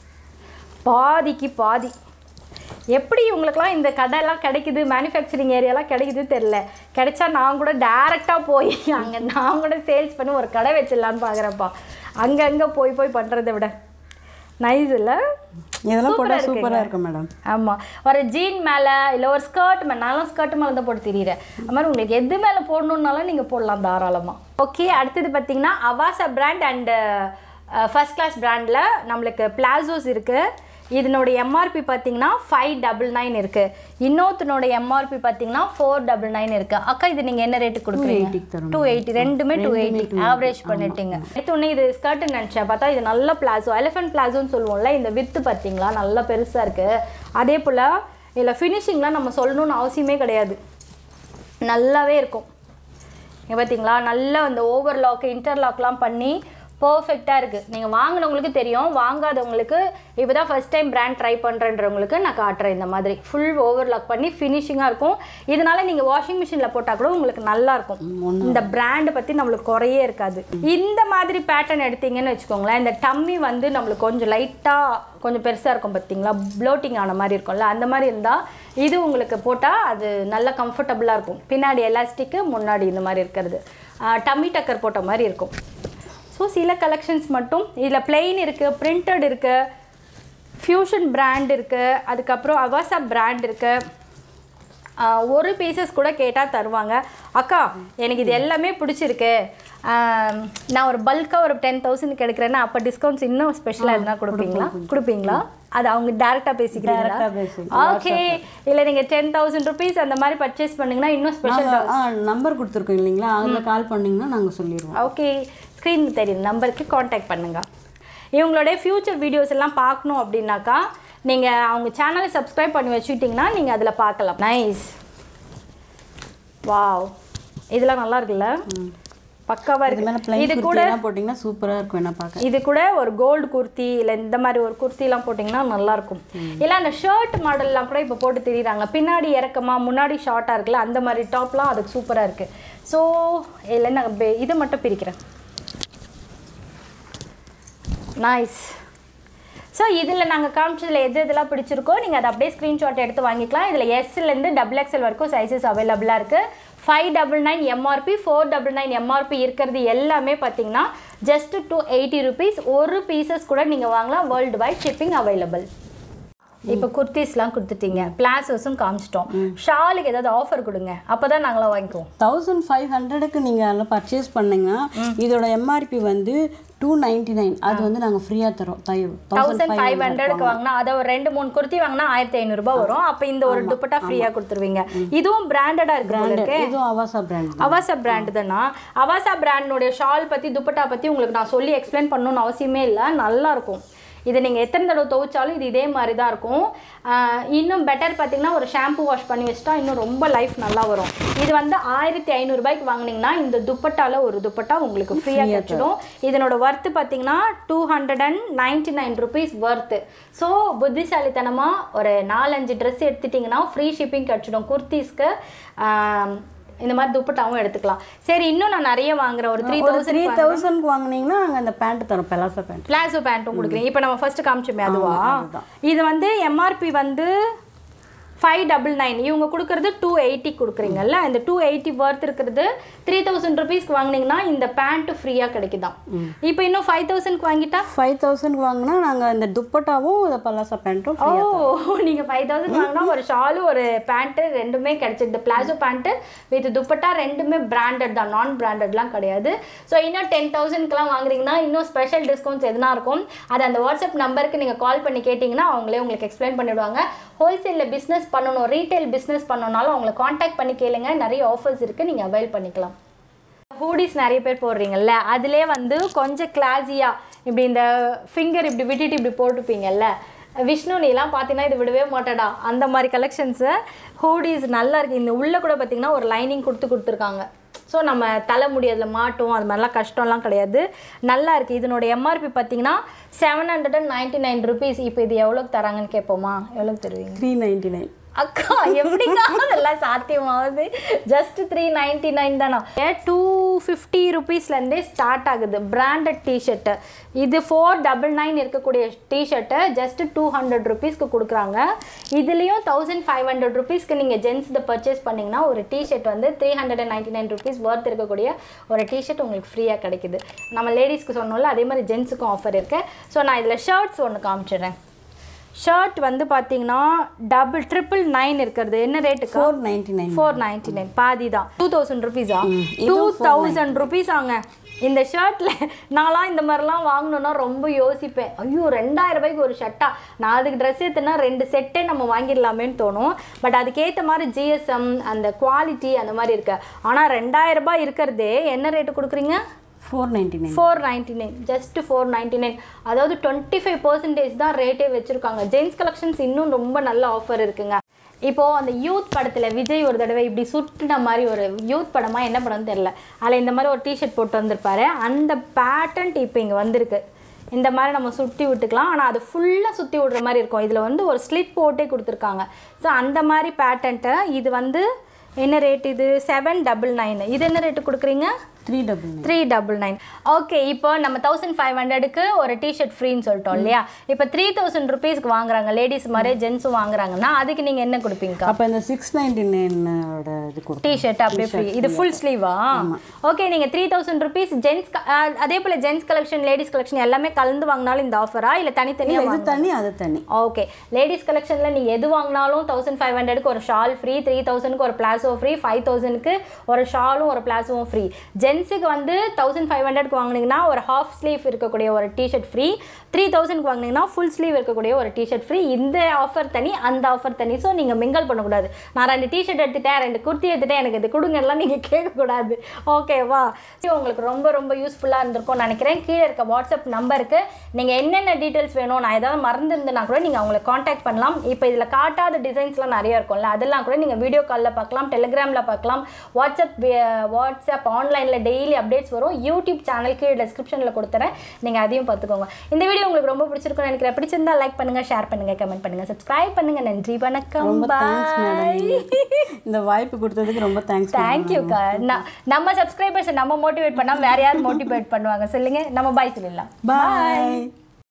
பாதிக்கு பாதி எப்படி இவங்களுக்குலாம் இந்த கடையெல்லாம் கிடைக்குது மேனுஃபேக்சரிங் ஏரியாலாம் கிடைக்குது தெரில கிடைச்சா நான் கூட டேரெக்டாக போய் அங்கே நான் கூட சேல்ஸ் பண்ணி ஒரு கடை வச்சிடலான்னு பார்க்குறேன்ப்பா அங்கங்கே போய் போய் பண்ணுறதை விட நைஸ் இல்லை இதெல்லாம் Super-ஆ போட்டால் இருக்குங்க. சூப்பராக இருக்கும் மேடம் ஆமாம் ஒரு ஜீன் மேலே இல்லை ஒரு ஸ்கர்ட் மேலே நானும் ஸ்கர்ட் மேலே தான் போட்டு திரியிறேன் அது மாதிரி உங்களுக்கு எது மேலே போடணுன்னாலும் நீங்கள் போடலாம் தாராளமாக ஓகே அடுத்தது பார்த்தீங்கன்னா Avaasa brand and first class பிராண்டில் நம்மளுக்கு பிளாசோஸ் இருக்குது இதனோட எம்ஆர்பி பார்த்தீங்கன்னா ஃபைவ் டபுள் நைன் இருக்குது இன்னொருத்தனோட எம்ஆர்பி பார்த்தீங்கன்னா ஃபோர் டபுள் நைன் இருக்குது அக்கா இது நீங்கள் என்ன ரேட்டுக்கு கொடுக்குறீங்க 280 க்கு தரோம் டூ எயிட்டி ரெண்டுமே டூ எயிட்டி ஆவரேஜ் பண்ணிட்டீங்க அடுத்து ஒன்று இது ஸ்கர்ட்னு நினச்சேன் பார்த்தா இது நல்ல பிளாசோ எலிஃபென்ட் பிளாசோன்னு சொல்லுவோம்ல இந்த வித்து பார்த்தீங்களா நல்லா பெருசாக இருக்குது அதே போல் இதில் ஃபினிஷிங்லாம் நம்ம சொல்லணும்னு அவசியமே கிடையாது நல்லாவே இருக்கும் இங்க பார்த்தீங்களா நல்லா அந்த ஓவர்லாக் இன்டர்லாக்லாம் பண்ணி பர்ஃபெக்டாக இருக்குது நீங்கள் வாங்கினவங்களுக்கு தெரியும் வாங்காதவங்களுக்கு இப்போ தான் ஃபஸ்ட் டைம் பிராண்ட் ட்ரை பண்ணுறன்றவங்களுக்கு நான் காட்டுறேன் இந்த மாதிரி ஃபுல் ஓவர்லாக் பண்ணி ஃபினிஷிங்காக இருக்கும் இதனால நீங்கள் வாஷிங் மிஷினில் போட்டால் கூட உங்களுக்கு நல்லா இருக்கும் இந்த பிராண்டை பற்றி நம்மளுக்கு குறையே இருக்காது இந்த மாதிரி பேட்டர்ன் எடுத்தீங்கன்னு வச்சுக்கோங்களேன் இந்த டம்மி வந்து நம்மளுக்கு கொஞ்சம் லைட்டாக கொஞ்சம் பெருசாக இருக்கும் பார்த்தீங்களா ப்ளோட்டிங் ஆன மாதிரி இருக்கும்ல அந்த மாதிரி இருந்தால் இது உங்களுக்கு போட்டால் அது நல்ல கம்ஃபர்டபுளாக இருக்கும் பின்னாடி எலாஸ்டிக்கு முன்னாடி இந்த மாதிரி இருக்கிறது டம்மி டக்கர் போட்ட மாதிரி இருக்கும் ஸோ சில கலெக்ஷன்ஸ் மட்டும் இதில் plain இருக்குது பிரிண்டட் இருக்குது ஃப்யூஷன் பிராண்ட் இருக்குது அதுக்கப்புறம் அவாசா பிராண்ட் இருக்குது ஆஹ் ஒரு பீசஸ் கூட கேட்டால் தருவாங்க அக்கா எனக்கு இது எல்லாமே பிடிச்சிருக்கு ஆம், நான் ஒரு பல்காக ஒரு டென் தௌசண்ட்க்கு எடுக்கிறேன்னா அப்போ டிஸ்கவுண்ட்ஸ் இன்னும் ஸ்பெஷலாக எதுனா கொடுப்பீங்களா கொடுப்பீங்களா அது அவங்க டேரெக்டாக பேசிக்கிறீங்களா Direct ஆ பேசிக்கலாம். ஓகே இல்லை நீங்கள் டென் தௌசண்ட் ருபீஸ் அந்த மாதிரி பர்ச்சேஸ் பண்ணிங்கன்னா இன்னும் ஸ்பெஷல் நாங்கள் ஆ நம்பர் கொடுத்துருக்கோம் இல்லைங்களா அதில் கால் பண்ணிங்கன்னா நாங்கள் சொல்லிடுவோம் ஓகே ஸ்க்ரீன் தெரியும் நம்பருக்கு காண்டாக்ட் பண்ணுங்க இவங்களுடைய ஃப்யூச்சர் வீடியோஸ் எல்லாம் பார்க்கணும் அப்படின்னாக்கா நீங்கள் அவங்க சேனலை சப்ஸ்கிரைப் பண்ணி வச்சுக்கிட்டிங்கன்னா நீங்கள் அதில் பார்க்கலாம் நைஸ் வாவ் இதெல்லாம் நல்லா இருக்குல்ல பக்காவாக இது மேலே இருக்கு பிளைன் இது கூட குர்த்தியெல்லாம் போட்டிங்கன்னா சூப்பராக இருக்கும் என்ன பார்க்க இது கூட ஒரு கோல்டு குர்த்தி இல்லை இந்த மாதிரி ஒரு குர்த்திலாம் போட்டிங்கன்னா நல்லா இருக்கும் இல்லை அந்த ஷர்ட் மாடல்லாம் கூட இப்போ போட்டு தெரியுறாங்க பின்னாடி இறக்கமா முன்னாடி ஷார்ட்டாக இருக்குல்ல அந்த மாதிரி டாப்லாம் அதுக்கு சூப்பராக இருக்குது ஸோ இதில் நான் பே- இது மட்டும் பிரிக்கிறேன் நைஸ் ஸோ இதில் நாங்கள் காமிச்சதில் எது எதெல்லாம் பிடிச்சிருக்கோ நீங்கள் அதை அப்படியே ஸ்க்ரீன்ஷாட் எடுத்து வாங்கிக்கலாம் இதில் எஸ்லேருந்து டபுள் எக்ஸ்எல் வரைக்கும் சைஸஸ் அவைலபிளாக இருக்குது five double nine MRP four double nine MRP இருக்கிறது எல்லாமே பார்த்தீங்கன்னா ஜஸ்ட் டூ எயிட்டி ருபீஸ் ஒரு பீசஸ் கூட நீங்கள் வாங்கலாம் வேர்ல்டு வைட் ஷிப்பிங் அவைலபிள் இப்போ குர்த்திஸ்லாம் கொடுத்துட்டீங்க பிளாசஸும் காமிச்சிட்டோம் ஷாலுக்கு ஏதாவது ஆஃபர் கொடுங்க அப்போ தான் நாங்களாம் வாங்கிக்குவோம் தௌசண்ட் ஃபைவ் ஹண்ட்ரடுக்கு நீங்கள் அதில் பர்ச்சேஸ் பண்ணீங்க இதோட எம்ஆர்பி வந்து டூ நைன்டி நைன் அது வந்து நாங்கள் ஃப்ரீயாக தரோம் தௌசண்ட் தௌசண்ட் ஃபைவ் ஹண்ட்ரடுக்கு வாங்கினா அதை ஒரு ரெண்டு மூணு குர்த்தி வாங்கினா ஆயிரத்தி ஐநூறுரூபா வரும் அப்போ இந்த ஒரு துப்பட்டா ஃப்ரீயாக கொடுத்துருவீங்க இதுவும் பிராண்டடாக இருக்கு போல இருக்கு இதுவும் அவாசா பிராண்ட் அவாசா பிராண்ட் தானா அவாசா பிராண்டோடைய ஷால் பற்றி துப்பட்டா பற்றி உங்களுக்கு நான் சொல்லி எக்ஸ்பிளைன் பண்ணணும்னு அவசியமே இல்லை நல்லா இருக்கும் இது நீங்கள் எத்தனை தடவை துவைச்சாலும் இது இதே மாதிரி தான் இருக்கும் ஆஹ் இன்னும் பெட்டர் பார்த்தீங்கன்னா ஒரு ஷாம்பு வாஷ் பண்ணி வச்சிட்டா இன்னும் ரொம்ப லைஃப் நல்லா வரும் இது வந்து ஆயிரத்தி ஐநூறுரூபாய்க்கு வாங்குனீங்கன்னா இந்த துப்பட்டால ஒரு துப்பட்டா உங்களுக்கு ஃப்ரீயாக கிடைச்சிடும் இதனோட ஒர்த்து பார்த்தீங்கன்னா two hundred and ninety nine rupees worth so புத்திசாலித்தனமாக ஒரு நாலஞ்சு ட்ரெஸ் எடுத்துட்டிங்கன்னா ஃப்ரீ ஷிப்பிங் கிடச்சிடும் குர்த்திஸ்க்கு ஆஹ் இந்த மாதிரி துப்பட்டாவும் எடுத்துக்கலாம் சரி இன்னும் நான் நிறைய வாங்குறேன் ஒரு த்ரீ ஒரு தௌசண்ட் த்ரீ தௌசண்ட்க்கு வாங்குனீங்கன்னா நாங்கள் அந்த பேண்ட் தரோம் பெலாசா பேண்ட் பிளாசோ பேண்ட்டும் கொடுக்குறேன் இப்போ நம்ம ஃபர்ஸ்ட் காமிச்சோமே அதுவா இது வந்து எம்ஆர்பி வந்து ஃபைவ் டபுள் நைன் இவங்க கொடுக்குறது டூ எயிட்டி கொடுக்குறீங்கல்ல இந்த டூ எயிட்டி ஒர்த் இருக்கிறது த்ரீ தௌசண்ட் ருபீஸ்க்கு வாங்குனீங்கன்னா இந்த பேண்ட்டு ஃப்ரீயாக கிடைக்குதாம் இப்போ இன்னும் ஃபைவ் தௌசண்ட்க்கு வாங்கிட்டா ஃபைவ் தௌசண்ட்க்கு வாங்கினா நாங்கள் இந்த துப்பட்டாவும் இந்த பலாசா பேண்ட்டும் ஓ நீங்கள் ஃபைவ் தௌசண்ட் வாங்கினா ஒரு ஷாலு ஒரு பேண்ட்டு ரெண்டுமே கிடைச்சிடுது பிளாசோ பேண்ட்டு வித் துப்பட்டா ரெண்டுமே பிராண்டட் தான் நான் பிராண்டட்லாம் கிடையாது ஸோ இன்னும் டென் தௌசண்ட்க்குலாம் வாங்குறீங்கன்னா இன்னும் ஸ்பெஷல் டிஸ்கவுண்ட்ஸ் எதுனா இருக்கும் அது அந்த வாட்ஸ்அப் நம்பருக்கு நீங்கள் கால் பண்ணி கேட்டிங்கன்னா அவங்களே உங்களுக்கு எக்ஸ்பிளைன் பண்ணிவிடுவாங்க ஹோல்சேலில் பிஸ்னஸ் பண்ணணும் ரீட்டைல் பிஸ்னஸ் பண்ணணும்னாலும் அவங்களை காண்டாக்ட் பண்ணி கேளுங்க நிறைய ஆஃபர்ஸ் இருக்குது நீங்கள் அவைல் பண்ணிக்கலாம் ஹூடிஸ் நிறைய பேர் போடுறீங்கல்ல அதிலே வந்து கொஞ்சம் கிளாஸியாக இப்படி இந்த ஃபிங்கர் இப்படி விட்டுட்டு இப்படி போட்டுப்பீங்கல்ல விஷ்ணு நீலாம் பார்த்தீங்கன்னா இது விடவே மாட்டடா அந்த மாதிரி கலெக்ஷன்ஸு ஹூடிஸ் நல்லா இருக்குது இந்த உள்ளே கூட பார்த்தீங்கன்னா ஒரு லைனிங் கொடுத்து கொடுத்துருக்காங்க ஸோ நம்ம தலைமுடி அதில் மாட்டும் அது மாதிரிலாம் கஷ்டம்லாம் கிடையாது நல்லா இருக்குது இதனோட எம்ஆர்பி பார்த்தீங்கன்னா seven hundred and ninety nine rupees இப்போ இது எவ்வளோக்கு தராங்கன்னு கேட்போமா எவ்வளோக்கு தருவீங்க த்ரீ நைன்டி நைன் அக்கா எப்படிக்கா அதெல்லாம் சாத்தியமாகுது ஜஸ்ட் த்ரீ நைன்டி நைன் தானா டூ ஃபிஃப்டி ருபீஸ்லேருந்தே ஸ்டார்ட் ஆகுது பிராண்டட் டிஷர்ட்டு இது ஃபோர் டபுள் நைன் இருக்கக்கூடிய டிஷர்ட்டை ஜஸ்ட் டூ ஹண்ட்ரட் ருபீஸ்க்கு கொடுக்குறாங்க இதுலேயும் தௌசண்ட் ஃபைவ் ஹண்ட்ரட் ருபீஸ்க்கு நீங்கள் ஜென்ஸ் இதை பர்ச்சேஸ் பண்ணிங்கன்னா ஒரு டிஷர்ட் வந்து three hundred and ninety nine rupees worth இருக்கக்கூடிய ஒரு டிஷர்ட் உங்களுக்கு ஃப்ரீயாக கிடைக்குது நம்ம லேடிஸ்க்கு சொன்னோம்ல அதே மாதிரி ஜென்ஸுக்கும் ஆஃபர் இருக்குது ஸோ நான் இதில் ஷர்ட்ஸ் ஒன்று காமிச்சிடுறேன் ஷர்ட் வந்து பார்த்தீங்கன்னா டபுள் ட்ரிபிள் நைன் இருக்கிறது என்ன ரேட்டுக்கு four ninety nine four ninety nine பாதி தான் டூ தௌசண்ட் ருபீஸா டூ தௌசண்ட் ருபீஸ் ஆங்க இந்த ஷர்ட்டில் நான்லாம் இந்த மாதிரிலாம் வாங்கணுன்னா ரொம்ப யோசிப்பேன் ஐயோ ரெண்டாயிரம் ரூபாய்க்கு ஒரு ஷர்ட்டா நான் அதுக்கு ட்ரெஸ் எடுத்தேன்னா ரெண்டு செட்டே நம்ம வாங்கிடலாமேன்னு தோணும் பட் அதுக்கேற்ற மாதிரி ஜிஎஸ்எம் அந்த குவாலிட்டி அந்த மாதிரி இருக்கு ஆனால் ரெண்டாயிரம் ரூபாய் இருக்கிறதே என்ன ரேட்டு கொடுக்குறீங்க four ninety nine four ninety nine just four ninety nine அதாவது டுவெண்ட்டி ஃபைவ் பர்சன்டேஜ் தான் ரேட்டே வச்சுருக்காங்க ஜென்ஸ் கலெக்ஷன்ஸ் இன்னும் ரொம்ப நல்ல ஆஃபர் இருக்குங்க இப்போ அந்த யூத் படத்துல விஜய் ஒரு தடவை இப்படி சுட்டுன மாதிரி ஒரு யூத் படமா என்ன படம்னு தெரியல அதுல இந்த மாதிரி ஒரு டிஷர்ட் போட்டு வந்திருப்பாரு அந்த பேட்டன்ட் இப்போ இங்க வந்திருக்கு இந்த மாதிரி நம்ம சுற்றி விட்டுக்கலாம் ஆனால் அது ஃபுல்லாக சுற்றி விடுற மாதிரி இருக்கும் இதில் வந்து ஒரு ஸ்லிப் போட்டே கொடுத்துருக்காங்க ஸோ அந்த மாதிரி பேட்டன்ட்டை இது வந்து என்ன ரேட் இது செவன் டபுள் நைன் இது என்ன ரேட்டு கொடுக்குறீங்க three double nine three double nine okay இப்போ நம்ம தௌசண்ட் ஃபைவ் ஹண்ட்ரடுக்கு ஒரு டிஷர்ட் ஃப்ரீன்னு சொல்லிட்டோம் இல்லையா இப்போ த்ரீ தௌசண்ட் ருபீஸ்க்கு வாங்குறாங்க லேடிஸ் மாதிரி ஜென்ஸும் வாங்குறாங்கன்னா அதுக்கு நீங்கள் என்ன கொடுப்பீங்கக்கா அப்போ இந்த சிக்ஸ் நைன்டி நைனோட இது கொடுக்கும் டிஷர்ட் அப்படியே ஃப்ரீ இது ஃபுல் ஸ்லீவா ஓகே நீங்கள் த்ரீ தௌசண்ட் ருபீஸ் ஜென்ஸ் அதே போல் ஜென்ஸ் கலெக்ஷன் லேடிஸ் கலெக்ஷன் எல்லாமே கலந்து வாங்கினாலும் இந்த ஆஃபரா இல்லை தனித்தனியாக இது தனி அது தனி ஓகே லேடிஸ் கலெக்ஷனில் நீங்கள் எது வாங்கினாலும் தௌசண்ட் ஃபைவ் ஹண்ட்ரடுக்கு ஒரு ஷால் ஃப்ரீ த்ரீ தௌசண்ட்க்கு ஒரு பிளாசோ ஃப்ரீ ஃபைவ் தௌசண்ட்க்கு ஒரு ஷாலும் ஒரு பிளாசோவும் ஃப்ரீ ஜென்ஸுக்கு வந்து தௌசண்ட் ஃபைவ் ஹண்ட்ரட்க்கு வாங்கினீங்கன்னா ஒரு ஹாஃப் ஸ்லீவ் இருக்கக்கூடிய ஒரு டிஷர்ட் ஃப்ரீ த்ரீ தௌசண்ட்க்கு வாங்கினீங்கன்னா ஃபுல் ஸ்லீவ் இருக்கக்கூடிய ஒரு டிஷர்ட் ஃப்ரீ இந்த ஆஃபர் தனி அந்த ஆஃபர் தனி ஸோ நீங்கள் மிங்கல் பண்ணக்கூடாது நான் ரெண்டு டிஷர்ட் எடுத்துட்டேன் ரெண்டு குர்த்தி எடுத்துட்டேன் எனக்கு இது கொடுங்கலாம் நீங்கள் கேட்கக்கூடாது ஓகேவா ஸோ உங்களுக்கு ரொம்ப ரொம்ப யூஸ்ஃபுல்லாக இருந்திருக்கும்னு நினைக்கிறேன் கீழே இருக்க வாட்ஸ்அப் நம்பருக்கு நீங்கள் என்னென்ன டீட்டெயில்ஸ் வேணும் நான் ஏதாவது மறந்துருந்தேன்னா கூட நீங்கள் அவங்களை காண்டாக்ட் பண்ணலாம் இப்போ இதில் காட்டாத டிசைன்ஸ்லாம் நிறைய இருக்கும்ல அதெல்லாம் கூட நீங்கள் வீடியோ காலில் பார்க்கலாம் டெலிகிராமில் பார்க்கலாம் வாட்ஸ்அப் வே- வாட்ஸ்அப் ஆன்லைனில் டெய்லி அப்டேட்ஸ் வரும் யூடியூப் சேனல் கீழே டிஸ்கிரிப்ஷனில் கொடுத்துறேன் நீங்கள் அதையும் பார்த்துக்கோங்க இந்த வீடியோ உங்களுக்கு ரொம்ப பிடிச்சிருக்கும்னு நினைக்கிறேன் பிடிச்சிருந்தா லைக் பண்ணுங்கள் ஷேர் பண்ணுங்கள் கமெண்ட் பண்ணுங்கள் சப்ஸ்கிரைப் பண்ணுங்கள் நன்றி வணக்கம் ரொம்ப தேங்க்ஸ் பாய் மேடம் இந்த வாய்ப்பு கொடுத்ததுக்கு ரொம்ப தேங்க்ஸ் தேங்க்யூக்கா நம்ம சப்ஸ்கிரைபர்ஸை நம்ம மோட்டிவேட் பண்ணால் வேற யார் மோட்டிவேட் பண்ணுவாங்க சொல்லுங்க நம்ம பாய் சொல்லிடலாம் பாய்